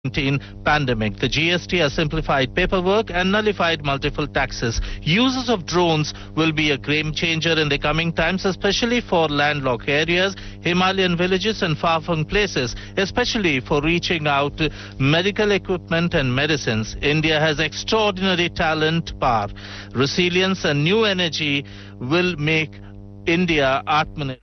COVID-19 pandemic. The GST has simplified paperwork and nullified multiple taxes. Users of drones will be a game changer in the coming times, especially for landlocked areas, Himalayan villages and far-flung places, especially for reaching out to medical equipment and medicines. India has extraordinary talent, power, resilience and new energy will make India Atmanirbhar.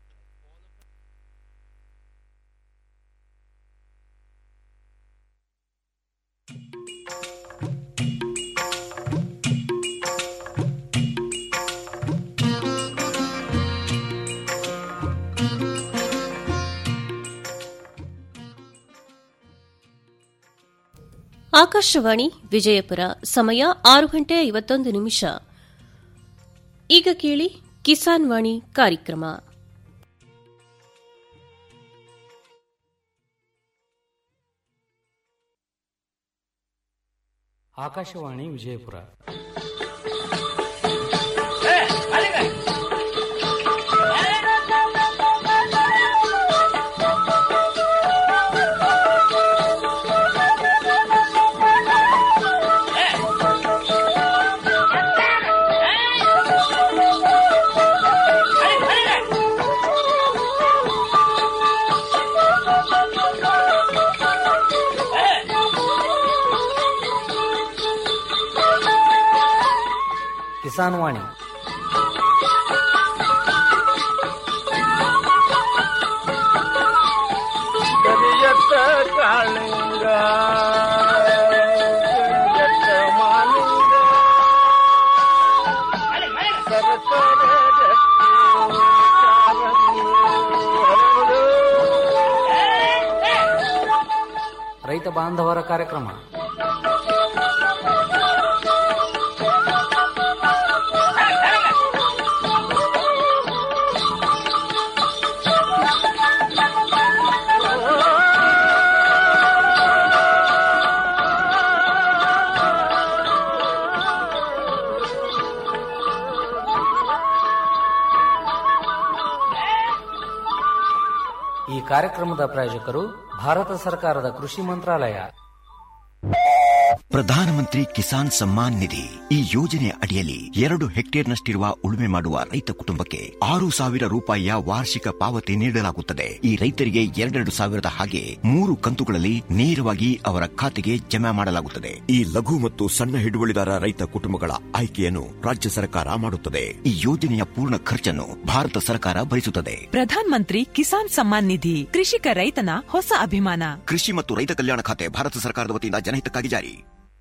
Akashvani Vijayapura ಸಮಯ ಆರು ಗಂಟೆ ಐವತ್ತೊಂದು ನಿಮಿಷ ಈಗ ಕೇಳಿ ಕಿಸಾನ್ ವಾಣಿ ಕಾರ್ಯಕ್ರಮ ಆಕಾಶವಾಣಿ ವಿಜಯಪುರ ಕಿಸಾನ್ ವಾಣಿ ಕರಿಯತ್ತ ಕಾಳಿಂಗ ಕರಿಯತ್ತ ಮಾಲಿಂಗ ಸರಸರ ಗಟ್ಟಿ ಕಾಲಂಗಿ ಹರಳು. ರೈತ ಬಾಂಧವರ ಕಾರ್ಯಕ್ರಮ ಈ ಕಾರ್ಯಕ್ರಮದ ಪ್ರಾಯೋಜಕರು ಭಾರತ ಸರ್ಕಾರದ ಕೃಷಿ ಮಂತ್ರಾಲಯ ಪ್ರಧಾನಮಂತ್ರಿ ಕಿಸಾನ್ ಸಮ್ಮಾನ್ ನಿಧಿ ಈ ಯೋಜನೆ ಅಡಿಯಲ್ಲಿ ಎರಡು ಹೆಕ್ಟೇರ್ನಷ್ಟಿರುವ ಉಳುಮೆ ಮಾಡುವ ರೈತ ಕುಟುಂಬಕ್ಕೆ ಆರು ಸಾವಿರ ರೂಪಾಯಿಯ ವಾರ್ಷಿಕ ಪಾವತಿ ನೀಡಲಾಗುತ್ತದೆ ಈ ರೈತರಿಗೆ ಎರಡೆರಡು ಸಾವಿರದ ಹಾಗೆ ಮೂರು ಕಂತುಗಳಲ್ಲಿ ನೇರವಾಗಿ ಅವರ ಖಾತೆಗೆ ಜಮಾ ಮಾಡಲಾಗುತ್ತದೆ ಈ ಲಘು ಮತ್ತು ಸಣ್ಣ ಹಿಡುವಳಿದಾರ ರೈತ ಕುಟುಂಬಗಳ ಆಯ್ಕೆಯನ್ನು ರಾಜ್ಯ ಸರ್ಕಾರ ಮಾಡುತ್ತದೆ ಈ ಯೋಜನೆಯ ಪೂರ್ಣ ಖರ್ಚನ್ನು ಭಾರತ ಸರ್ಕಾರ ಭರಿಸುತ್ತದೆ ಪ್ರಧಾನ್ ಮಂತ್ರಿ ಕಿಸಾನ್ ಸಮ್ಮಾನ್ ನಿಧಿ ಕೃಷಿಕ ರೈತನ ಹೊಸ ಅಭಿಮಾನ ಕೃಷಿ ಮತ್ತು ರೈತ ಕಲ್ಯಾಣ ಖಾತೆ ಭಾರತ ಸರ್ಕಾರದ ವತಿಯಿಂದ ಜನಹಿತಕ್ಕಾಗಿ ಜಾರಿ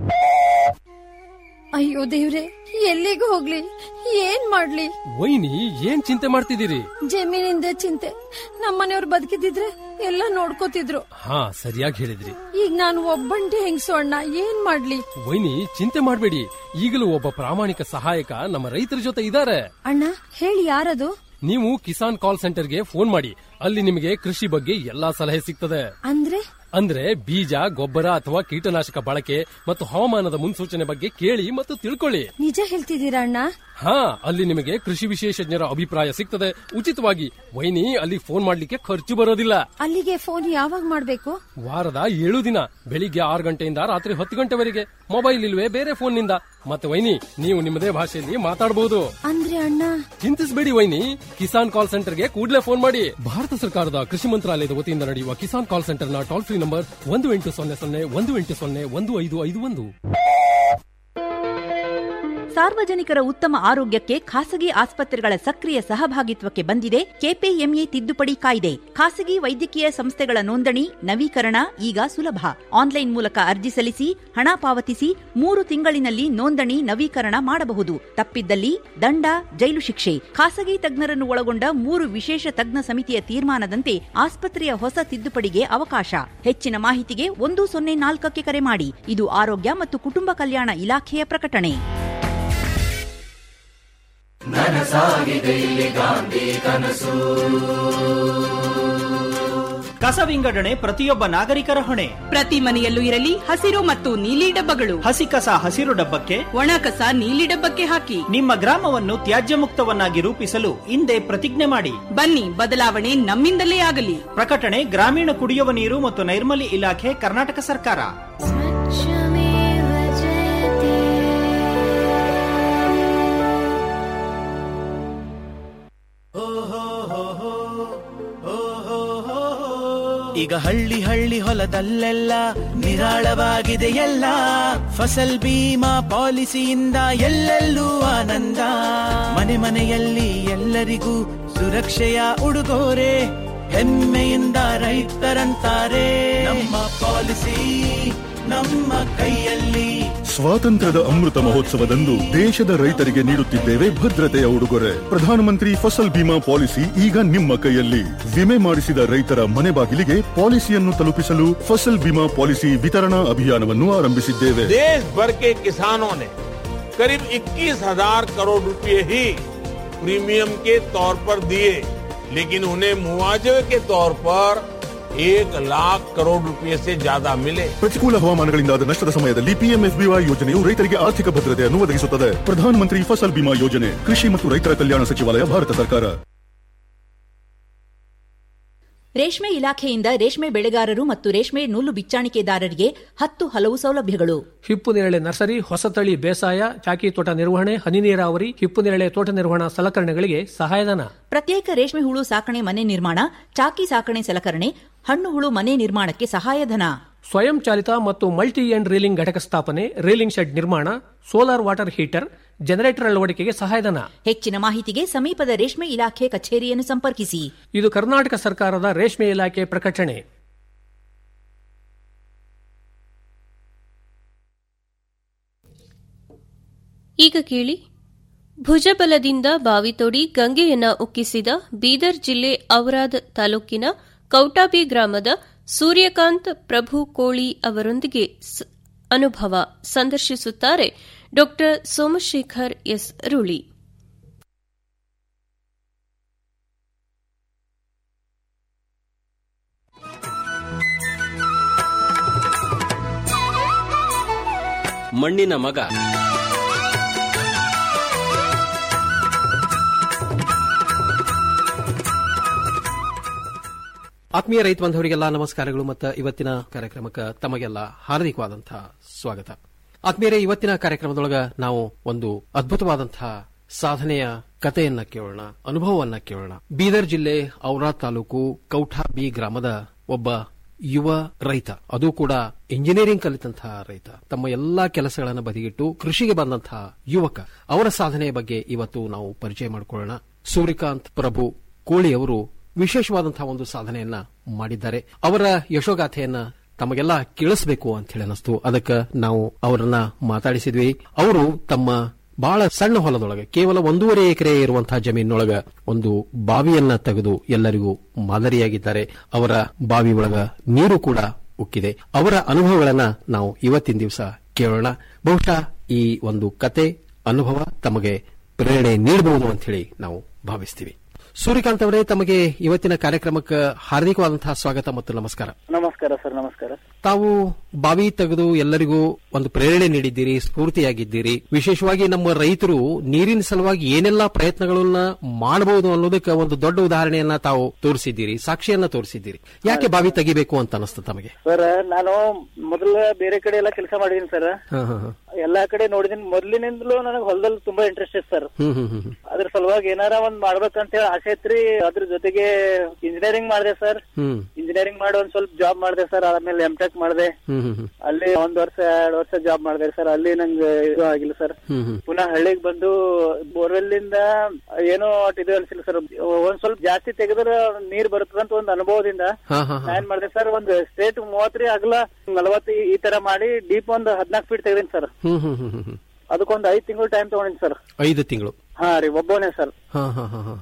ಅಯ್ಯೋ ದೇವ್ರೆ ಎಲ್ಲಿಗೆ ಹೋಗ್ಲಿ ಏನ್ ಮಾಡ್ಲಿ ವೈನಿ ಏನ್ ಚಿಂತೆ ಮಾಡ್ತಿದ್ದೀರಿ ಜಮೀನಿಂದ ಚಿಂತೆ ನಮ್ಮನೆಯವ್ರು ಬದುಕಿದಿದ್ರೆ ಎಲ್ಲ ನೋಡ್ಕೋತಿದ್ರು ಹಾ ಸರಿಯಾಗಿ ಹೇಳಿದ್ರಿ ಈಗ ನಾನು ಒಬ್ಬಂಟಿ ಹೆಂಗ್ಸು ಅಣ್ಣ ಏನ್ ಮಾಡ್ಲಿ ವೈನಿ ಚಿಂತೆ ಮಾಡ್ಬೇಡಿ ಈಗಲೂ ಒಬ್ಬ ಪ್ರಾಮಾಣಿಕ ಸಹಾಯಕ ನಮ್ಮ ರೈತರ ಜೊತೆ ಇದ್ದಾರೆ ಅಣ್ಣ ಹೇಳಿ ಯಾರದು ನೀವು ಕಿಸಾನ್ ಕಾಲ್ ಸೆಂಟರ್ಗೆ ಫೋನ್ ಮಾಡಿ ಅಲ್ಲಿ ನಿಮಗೆ ಕೃಷಿ ಬಗ್ಗೆ ಎಲ್ಲಾ ಸಲಹೆ ಸಿಗ್ತದೆ ಅಂದ್ರೆ ಅಂದ್ರೆ ಬೀಜ ಗೊಬ್ಬರ ಅಥವಾ ಕೀಟನಾಶಕ ಬಳಕೆ ಮತ್ತು ಹವಾಮಾನದ ಮುನ್ಸೂಚನೆ ಬಗ್ಗೆ ಕೇಳಿ ಮತ್ತು ತಿಳ್ಕೊಳ್ಳಿ ನಿಜ ಹೇಳ್ತಿದ್ದೀರಾ ಅಣ್ಣ ಹಾ ಅಲ್ಲಿ ನಿಮಗೆ ಕೃಷಿ ವಿಶೇಷಜ್ಞರ ಅಭಿಪ್ರಾಯ ಸಿಗ್ತದೆ ಉಚಿತವಾಗಿ ವೈನಿ ಅಲ್ಲಿ ಫೋನ್ ಮಾಡ್ಲಿಕ್ಕೆ ಖರ್ಚು ಬರೋದಿಲ್ಲ ಅಲ್ಲಿಗೆ ಫೋನ್ ಯಾವಾಗ ಮಾಡ್ಬೇಕು ವಾರದ ಏಳು ದಿನ ಬೆಳಿಗ್ಗೆ ಆರು ಗಂಟೆಯಿಂದ ರಾತ್ರಿ ಹತ್ತು ಗಂಟೆವರೆಗೆ ಮೊಬೈಲ್ ಇಲ್ವೇ ಬೇರೆ ಫೋನ್ ನಿಂದ ಮತ್ತೆ ವೈನಿ ನೀವು ನಿಮ್ಮದೇ ಭಾಷೆಯಲ್ಲಿ ಮಾತಾಡಬಹುದು ಅಂದ್ರೆ ಅಣ್ಣ ಚಿಂತಿಸಬೇಡಿ ವೈನಿ ಕಿಸಾನ್ ಕಾಲ್ ಸೆಂಟರ್ಗೆ ಕೂಡಲೇ ಫೋನ್ ಮಾಡಿ ಭಾರತ ಸರ್ಕಾರದ ಕೃಷಿ ಮಂತ್ರಾಲಯದ ವತಿಯಿಂದ ನಡೆಯುವ ಕಿಸಾನ್ ಕಾಲ್ ಸೆಂಟರ್ನ ಟೋಲ್ ಫ್ರೀ ನಂಬರ್ ಒಂದು ಎಂಟು ಸೊನ್ನೆ ಸೊನ್ನೆ ಒಂದು ಎಂಟು ಸೊನ್ನೆ ಒಂದು ಐದು ಐದು ಒಂದು ಸಾರ್ವಜನಿಕರ ಉತ್ತಮ ಆರೋಗ್ಯಕ್ಕೆ ಖಾಸಗಿ ಆಸ್ಪತ್ರೆಗಳ ಸಕ್ರಿಯ ಸಹಭಾಗಿತ್ವಕ್ಕೆ ಬಂದಿದೆ ಕೆಪಿಎಂಇ ತಿದ್ದುಪಡಿ ಕಾಯ್ದೆ ಖಾಸಗಿ ವೈದ್ಯಕೀಯ ಸಂಸ್ಥೆಗಳ ನೋಂದಣಿ ನವೀಕರಣ ಈಗ ಸುಲಭ ಆನ್ಲೈನ್ ಮೂಲಕ ಅರ್ಜಿ ಸಲ್ಲಿಸಿ ಹಣ ಪಾವತಿಸಿ ಮೂರು ತಿಂಗಳಿನಲ್ಲಿ ನೋಂದಣಿ ನವೀಕರಣ ಮಾಡಬಹುದು ತಪ್ಪಿದ್ದಲ್ಲಿ ದಂಡ ಜೈಲು ಶಿಕ್ಷೆ ಖಾಸಗಿ ತಜ್ಞರನ್ನು ಒಳಗೊಂಡ ಮೂರು ವಿಶೇಷ ತಜ್ಞ ಸಮಿತಿಯ ತೀರ್ಮಾನದಂತೆ ಆಸ್ಪತ್ರೆಯ ಹೊಸ ತಿದ್ದುಪಡಿಗೆ ಅವಕಾಶ ಹೆಚ್ಚಿನ ಮಾಹಿತಿಗೆ ಒಂದು ಸೊನ್ನೆ ನಾಲ್ಕಕ್ಕೆ ಕರೆ ಮಾಡಿ ಇದು ಆರೋಗ್ಯ ಮತ್ತು ಕುಟುಂಬ ಕಲ್ಯಾಣ ಇಲಾಖೆಯ ಪ್ರಕಟಣೆ ಕಸ ವಿಂಗಡಣೆ ಪ್ರತಿಯೊಬ್ಬ ನಾಗರಿಕರ ಹೊಣೆ ಪ್ರತಿ ಮನೆಯಲ್ಲೂ ಇರಲಿ ಹಸಿರು ಮತ್ತು ನೀಲಿ ಡಬ್ಬಗಳು ಹಸಿ ಕಸ ಹಸಿರು ಡಬ್ಬಕ್ಕೆ ಒಣ ಕಸ ನೀಲಿ ಡಬ್ಬಕ್ಕೆ ಹಾಕಿ ನಿಮ್ಮ ಗ್ರಾಮವನ್ನು ತ್ಯಾಜ್ಯ ಮುಕ್ತವನ್ನಾಗಿ ರೂಪಿಸಲು ಹಿಂದೆ ಪ್ರತಿಜ್ಞೆ ಮಾಡಿ ಬನ್ನಿ ಬದಲಾವಣೆ ನಮ್ಮಿಂದಲೇ ಆಗಲಿ ಪ್ರಕಟಣೆ ಗ್ರಾಮೀಣ ಕುಡಿಯುವ ನೀರು ಮತ್ತು ನೈರ್ಮಲ್ಯ ಇಲಾಖೆ ಕರ್ನಾಟಕ ಸರ್ಕಾರ ಈಗ ಹಳ್ಳಿ ಹಳ್ಳಿ ಹೊಲದಲ್ಲೆಲ್ಲ ನಿರಾಳವಾಗಿದೆ ಎಲ್ಲ ಫಸಲ್ ಬೀಮಾ ಪಾಲಿಸಿಯಿಂದ ಎಲ್ಲೆಲ್ಲೂ ಆನಂದ ಮನೆ ಮನೆಯಲ್ಲಿ ಎಲ್ಲರಿಗೂ ಸುರಕ್ಷೆಯ ಉಡುಗೊರೆ ಹೆಮ್ಮೆಯಿಂದ ರೈತರಂತಾರೆ ನಮ್ಮ ಪಾಲಿಸಿ ನಮ್ಮ ಕೈಯಲ್ಲಿ ಸ್ವಾತಂತ್ರ್ಯದ ಅಮೃತ ಮಹೋತ್ಸವದಂದು ದೇಶದ ರೈತರಿಗೆ ನೀಡುತ್ತಿದ್ದೇವೆ ಭದ್ರತೆಯ ಉಡುಗೊರೆ ಪ್ರಧಾನಮಂತ್ರಿ ಫಸಲ್ ಬಿಮಾ ಪಾಲಿಸಿ ಈಗ ನಿಮ್ಮ ಕೈಯಲ್ಲಿ ವಿಮೆ ಮಾಡಿಸಿದ ರೈತರ ಮನೆ ಬಾಗಿಲಿಗೆ ಪಾಲಿಸಿಯನ್ನು ತಲುಪಿಸಲು ಫಸಲ್ ಬಿಮಾ ಪಾಲಿಸಿ ವಿತರಣಾ ಅಭಿಯಾನವನ್ನು ಆರಂಭಿಸಿದ್ದೇವೆ देश भर के किसानों ने करीब 21,000 करोड़ रुपए ही प्रीमियम के तौर पर दिए लेकिन उन्हें मुआवजे के तौर पर एक लाख करोड़ रुपए से ज्यादा मिले ಪ್ರತಿಕೂಲ ಹವಾಮಾನಗಳಿಂದಾದ ನಷ್ಟದ ಸಮಯದಲ್ಲಿ ಪಿಎಂಎಫ್ಬಿವೈ ಯೋಜನೆಯು ರೈತರಿಗೆ ಆರ್ಥಿಕ ಭದ್ರತೆಯನ್ನು ಒದಗಿಸುತ್ತದೆ ಪ್ರಧಾನಮಂತ್ರಿ ಫಸಲ್ ಬಿಮಾ ಯೋಜನೆ ಕೃಷಿ ಮತ್ತು ರೈತರ ಕಲ್ಯಾಣ ಸಚಿವಾಲಯ ಭಾರತ ಸರ್ಕಾರ ರೇಷ್ಮೆ ಇಲಾಖೆಯಿಂದ ರೇಷ್ಮೆ ಬೆಳೆಗಾರರು ಮತ್ತು ರೇಷ್ಮೆ ನೂಲು ಬಿಚ್ಚಾಣಿಕೆದಾರರಿಗೆ ಹತ್ತು ಹಲವು ಸೌಲಭ್ಯಗಳು ಹಿಪ್ಪು ನೇರಳೆ ನರ್ಸರಿ ಹೊಸತಳಿ ಬೇಸಾಯ ಚಾಕಿ ತೋಟ ನಿರ್ವಹಣೆ ಹನಿ ನೀರಾವರಿ ಹಿಪ್ಪು ನೇರಳೆ ತೋಟ ನಿರ್ವಹಣಾ ಸಲಕರಣೆಗಳಿಗೆ ಸಹಾಯಧನ ಪ್ರತ್ಯೇಕ ರೇಷ್ಮೆ ಹುಳು ಸಾಕಣೆ ಮನೆ ನಿರ್ಮಾಣ ಚಾಕಿ ಸಾಕಣೆ ಸಲಕರಣೆ ಹಣ್ಣು ಹುಳು ಮನೆ ನಿರ್ಮಾಣಕ್ಕೆ ಸಹಾಯಧನ ಸ್ವಯಂ ಚಾಲಿತ ಮತ್ತು ಮಲ್ಟಿ ಎಂಡ್ ರೀಲಿಂಗ್ ಘಟಕ ಸ್ಥಾಪನೆ ರೀಲಿಂಗ್ ಶೆಡ್ ನಿರ್ಮಾಣ ಸೋಲಾರ್ ವಾಟರ್ ಹೀಟರ್ ಜನರೇಟರ್ ಅಳವಡಿಕೆಗೆ ಸಹಾಯಧನ ಹೆಚ್ಚಿನ ಮಾಹಿತಿಗೆ ಸಮೀಪದ ರೇಷ್ಮೆ ಇಲಾಖೆ ಕಚೇರಿಯನ್ನು ಸಂಪರ್ಕಿಸಿ ಇದು ಕರ್ನಾಟಕ ಸರ್ಕಾರದ ರೇಷ್ಮೆ ಇಲಾಖೆ ಪ್ರಕಟಣೆ ಈಗ ಕೇಳಿ ಭುಜಬಲದಿಂದ ಬಾವಿ ತೋಡಿ ಗಂಗೆಯನ್ನ ಉಕ್ಕಿಸಿದ ಬೀದರ್ ಜಿಲ್ಲೆ ಔರಾದ್ ತಾಲೂಕಿನ ಕೌಟಾಬಿ ಗ್ರಾಮದ ಸೂರ್ಯಕಾಂತ್ ಪ್ರಭು ಕೋಳಿ ಅವರೊಂದಿಗೆ ಸ- ಅನುಭವ ಸಂದರ್ಶಿಸುತ್ತಾರೆ ಡಾ ಸೋಮಶೇಖರ್ ಎಸ್ ರುಳಿ ಮಣ್ಣಿನ ಮಗ ಆತ್ಮೀಯ ರೈತ ಬಾಂಧವರಿಗೆಲ್ಲ ನಮಸ್ಕಾರಗಳು ಮತ್ತು ಇವತ್ತಿನ ಕಾರ್ಯಕ್ರಮಕ್ಕೆ ತಮಗೆಲ್ಲ ಹಾರ್ದಿಕವಾದಂತಹ ಸ್ವಾಗತ ಆತ್ಮೀಯರೇ ಇವತ್ತಿನ ಕಾರ್ಯಕ್ರಮದೊಳಗ ನಾವು ಒಂದು ಅದ್ಭುತವಾದಂತಹ ಸಾಧನೆಯ ಕಥೆಯನ್ನ ಕೇಳೋಣ ಅನುಭವವನ್ನ ಕೇಳೋಣ ಬೀದರ್ ಜಿಲ್ಲೆ ಔರಾ ತಾಲೂಕು ಕೌಠಾ ಬಿ ಗ್ರಾಮದ ಒಬ್ಬ ಯುವ ರೈತ ಅದು ಕೂಡ ಇಂಜಿನಿಯರಿಂಗ್ ಕಲಿತಂತಹ ರೈತ ತಮ್ಮ ಎಲ್ಲಾ ಕೆಲಸಗಳನ್ನು ಬದಿಗಿಟ್ಟು ಕೃಷಿಗೆ ಬಂದಂತಹ ಯುವಕ ಅವರ ಸಾಧನೆಯ ಬಗ್ಗೆ ಇವತ್ತು ನಾವು ಪರಿಚಯ ಮಾಡಿಕೊಳ್ಳೋಣ ಸೂರ್ಯಕಾಂತ್ ಪ್ರಭು ಕೋಳಿ ಅವರು ವಿಶೇಷವಾದಂತಹ ಒಂದು ಸಾಧನೆಯನ್ನ ಮಾಡಿದ್ದಾರೆ ಅವರ ಯಶೋಗಾಥೆಯನ್ನ ತಮಗೆಲ್ಲ ಕೇಳಿಸಬೇಕು ಅಂತ ಹೇಳಿ ಅನಿಸ್ತು ಅದಕ್ಕೆ ನಾವು ಅವರನ್ನ ಮಾತಾಡಿಸಿದ್ವಿ ಅವರು ತಮ್ಮ ಬಹಳ ಸಣ್ಣ ಹೊಲದೊಳಗೆ ಕೇವಲ ಒಂದೂವರೆ ಎಕರೆ ಇರುವಂತಹ ಜಮೀನೊಳಗ ಒಂದು ಬಾವಿಯನ್ನ ತೆಗೆದು ಎಲ್ಲರಿಗೂ ಮಾದರಿಯಾಗಿದ್ದಾರೆ ಅವರ ಬಾವಿ ಒಳಗ ನೀರು ಕೂಡ ಉಕ್ಕಿದೆ ಅವರ ಅನುಭವಗಳನ್ನ ನಾವು ಇವತ್ತಿನ ದಿವಸ ಕೇಳೋಣ ಬಹುಶಃ ಈ ಒಂದು ಕತೆ ಅನುಭವ ತಮಗೆ ಪ್ರೇರಣೆ ನೀಡಬಹುದು ಅಂತ ಹೇಳಿ ನಾವು ಭಾವಿಸ್ತೀವಿ ಸೂರ್ಯಕಾಂತ್ ಅವರೇ ತಮಗೆ ಇವತ್ತಿನ ಕಾರ್ಯಕ್ರಮಕ್ಕೆ ಹಾರ್ದಿಕವಾದಂತಹ ಸ್ವಾಗತ ಮತ್ತು ನಮಸ್ಕಾರ ನಮಸ್ಕಾರ ಸರ್ ನಮಸ್ಕಾರ ತಾವು ಬಾವಿ ತೆಗೆದು ಎಲ್ಲರಿಗೂ ಒಂದು ಪ್ರೇರಣೆ ನೀಡಿದ್ದೀರಿ ಸ್ಫೂರ್ತಿಯಾಗಿದ್ದೀರಿ ವಿಶೇಷವಾಗಿ ನಮ್ಮ ರೈತರು ನೀರಿನ ಸಲುವಾಗಿ ಏನೆಲ್ಲಾ ಪ್ರಯತ್ನಗಳನ್ನ ಮಾಡಬಹುದು ಅನ್ನೋದಕ್ಕೆ ಒಂದು ದೊಡ್ಡ ಉದಾಹರಣೆಯನ್ನ ತಾವು ತೋರಿಸಿದ್ದೀರಿ ಸಾಕ್ಷಿಯನ್ನ ತೋರಿಸಿದ್ದೀರಿ ಯಾಕೆ ಬಾವಿ ತೆಗಿಬೇಕು ಅಂತ ಅನಿಸ್ತು ತಮಗೆ ಸರ್ ನಾನು ಮೊದಲ ಬೇರೆ ಕಡೆ ಎಲ್ಲ ಕೆಲಸ ಮಾಡಿದೀನಿ ಸರ್ ಹಾ, ಹಾ, ಹಾ. ಎಲ್ಲಾ ಕಡೆ ನೋಡಿದೀನಿ ಮೊದ್ಲಿನಿಂದಲೂ ನನಗೆ ಹೊಲದಲ್ಲಿ ತುಂಬಾ ಇಂಟ್ರೆಸ್ಟ್ ಇದೆ ಸರ್ ಹ್ಮ್ ಹ್ಮ್ ಹ್ಮ್ ಹ್ಮ್. ಅದ್ರ ಸಲುವಾಗಿ ಏನಾರ ಒಂದ್ ಮಾಡ್ಬೇಕಂತ ಹೇಳಿ ಆಸೆ ಐತ್ರಿ ಅದ್ರ ಜೊತೆಗೆ ಇಂಜಿನಿಯರಿಂಗ್ ಮಾಡಿದೆ ಸರ್ ಹ್ಮ್ ಇಂಜಿನಿಯರಿಂಗ್ ಮಾಡಿ ಒಂದ್ ಸ್ವಲ್ಪ ಜಾಬ್ ಮಾಡಿದೆ ಸರ್ ಆಮೇಲೆ ಎಂ ಟೆಕ್ ಮಾಡಿದೆ ಹ್ಮ್ ಹ್ಮ್ ಹ್ಮ್. ಅಲ್ಲಿ ಒಂದ್ ವರ್ಷ ಎರಡ್ ವರ್ಷ ಜಾಬ್ ಮಾಡಿದೆ ಸರ್ ಅಲ್ಲಿ ನಂಗೆ ಇದು ಆಗಿಲ್ಲ ಸರ್ ಹ್ಮ್ ಹ್ಮ್. ಪುನಃ ಹಳ್ಳಿಗೆ ಬಂದು ಬೋರ್ವೆಲ್ ಇಂದ ಏನೋ ಅಟ್ ಇದು ಅನ್ಸಿಲ್ಲ ಸರ್ ಒಂದ್ ಸ್ವಲ್ಪ ಜಾಸ್ತಿ ತೆಗೆದ್ರ ನೀರ್ ಬರ್ತದಂತ ಒಂದ್ ಅನುಭವದಿಂದ ಹಾ, ಹಾ, ನಾ ಹಾ. ಏನ್ ಮಾಡಿದೆ ಸರ್ ಒಂದ್ ಸ್ಟ್ರೇಟ್ ಮೂವತ್ತ್ರಿ ಅಗಲ ನಲವತ್ತು ಈ- ಈ ತರ ಮಾಡಿ ಡೀಪ್ ಒಂದ್ ಹದ್ನಾಲ್ಕು feet ತೆಗೆದಿನಿ sir hmm hmm hmm hmm ಹ್ಮ್. ಅದಕ್ಕೊಂದ್ ಐದ್ ತಿಂಗಳು ಟೈಮ್ ತಗೊಂಡಿನಿ ಸರ್ ಐದು ತಿಂಗಳು ಹಾ ರೀ ಒಬ್ಬನೇ ಸರ್ ಹಾ ಹಾ ಹಾ ಹಾ ಹಾ.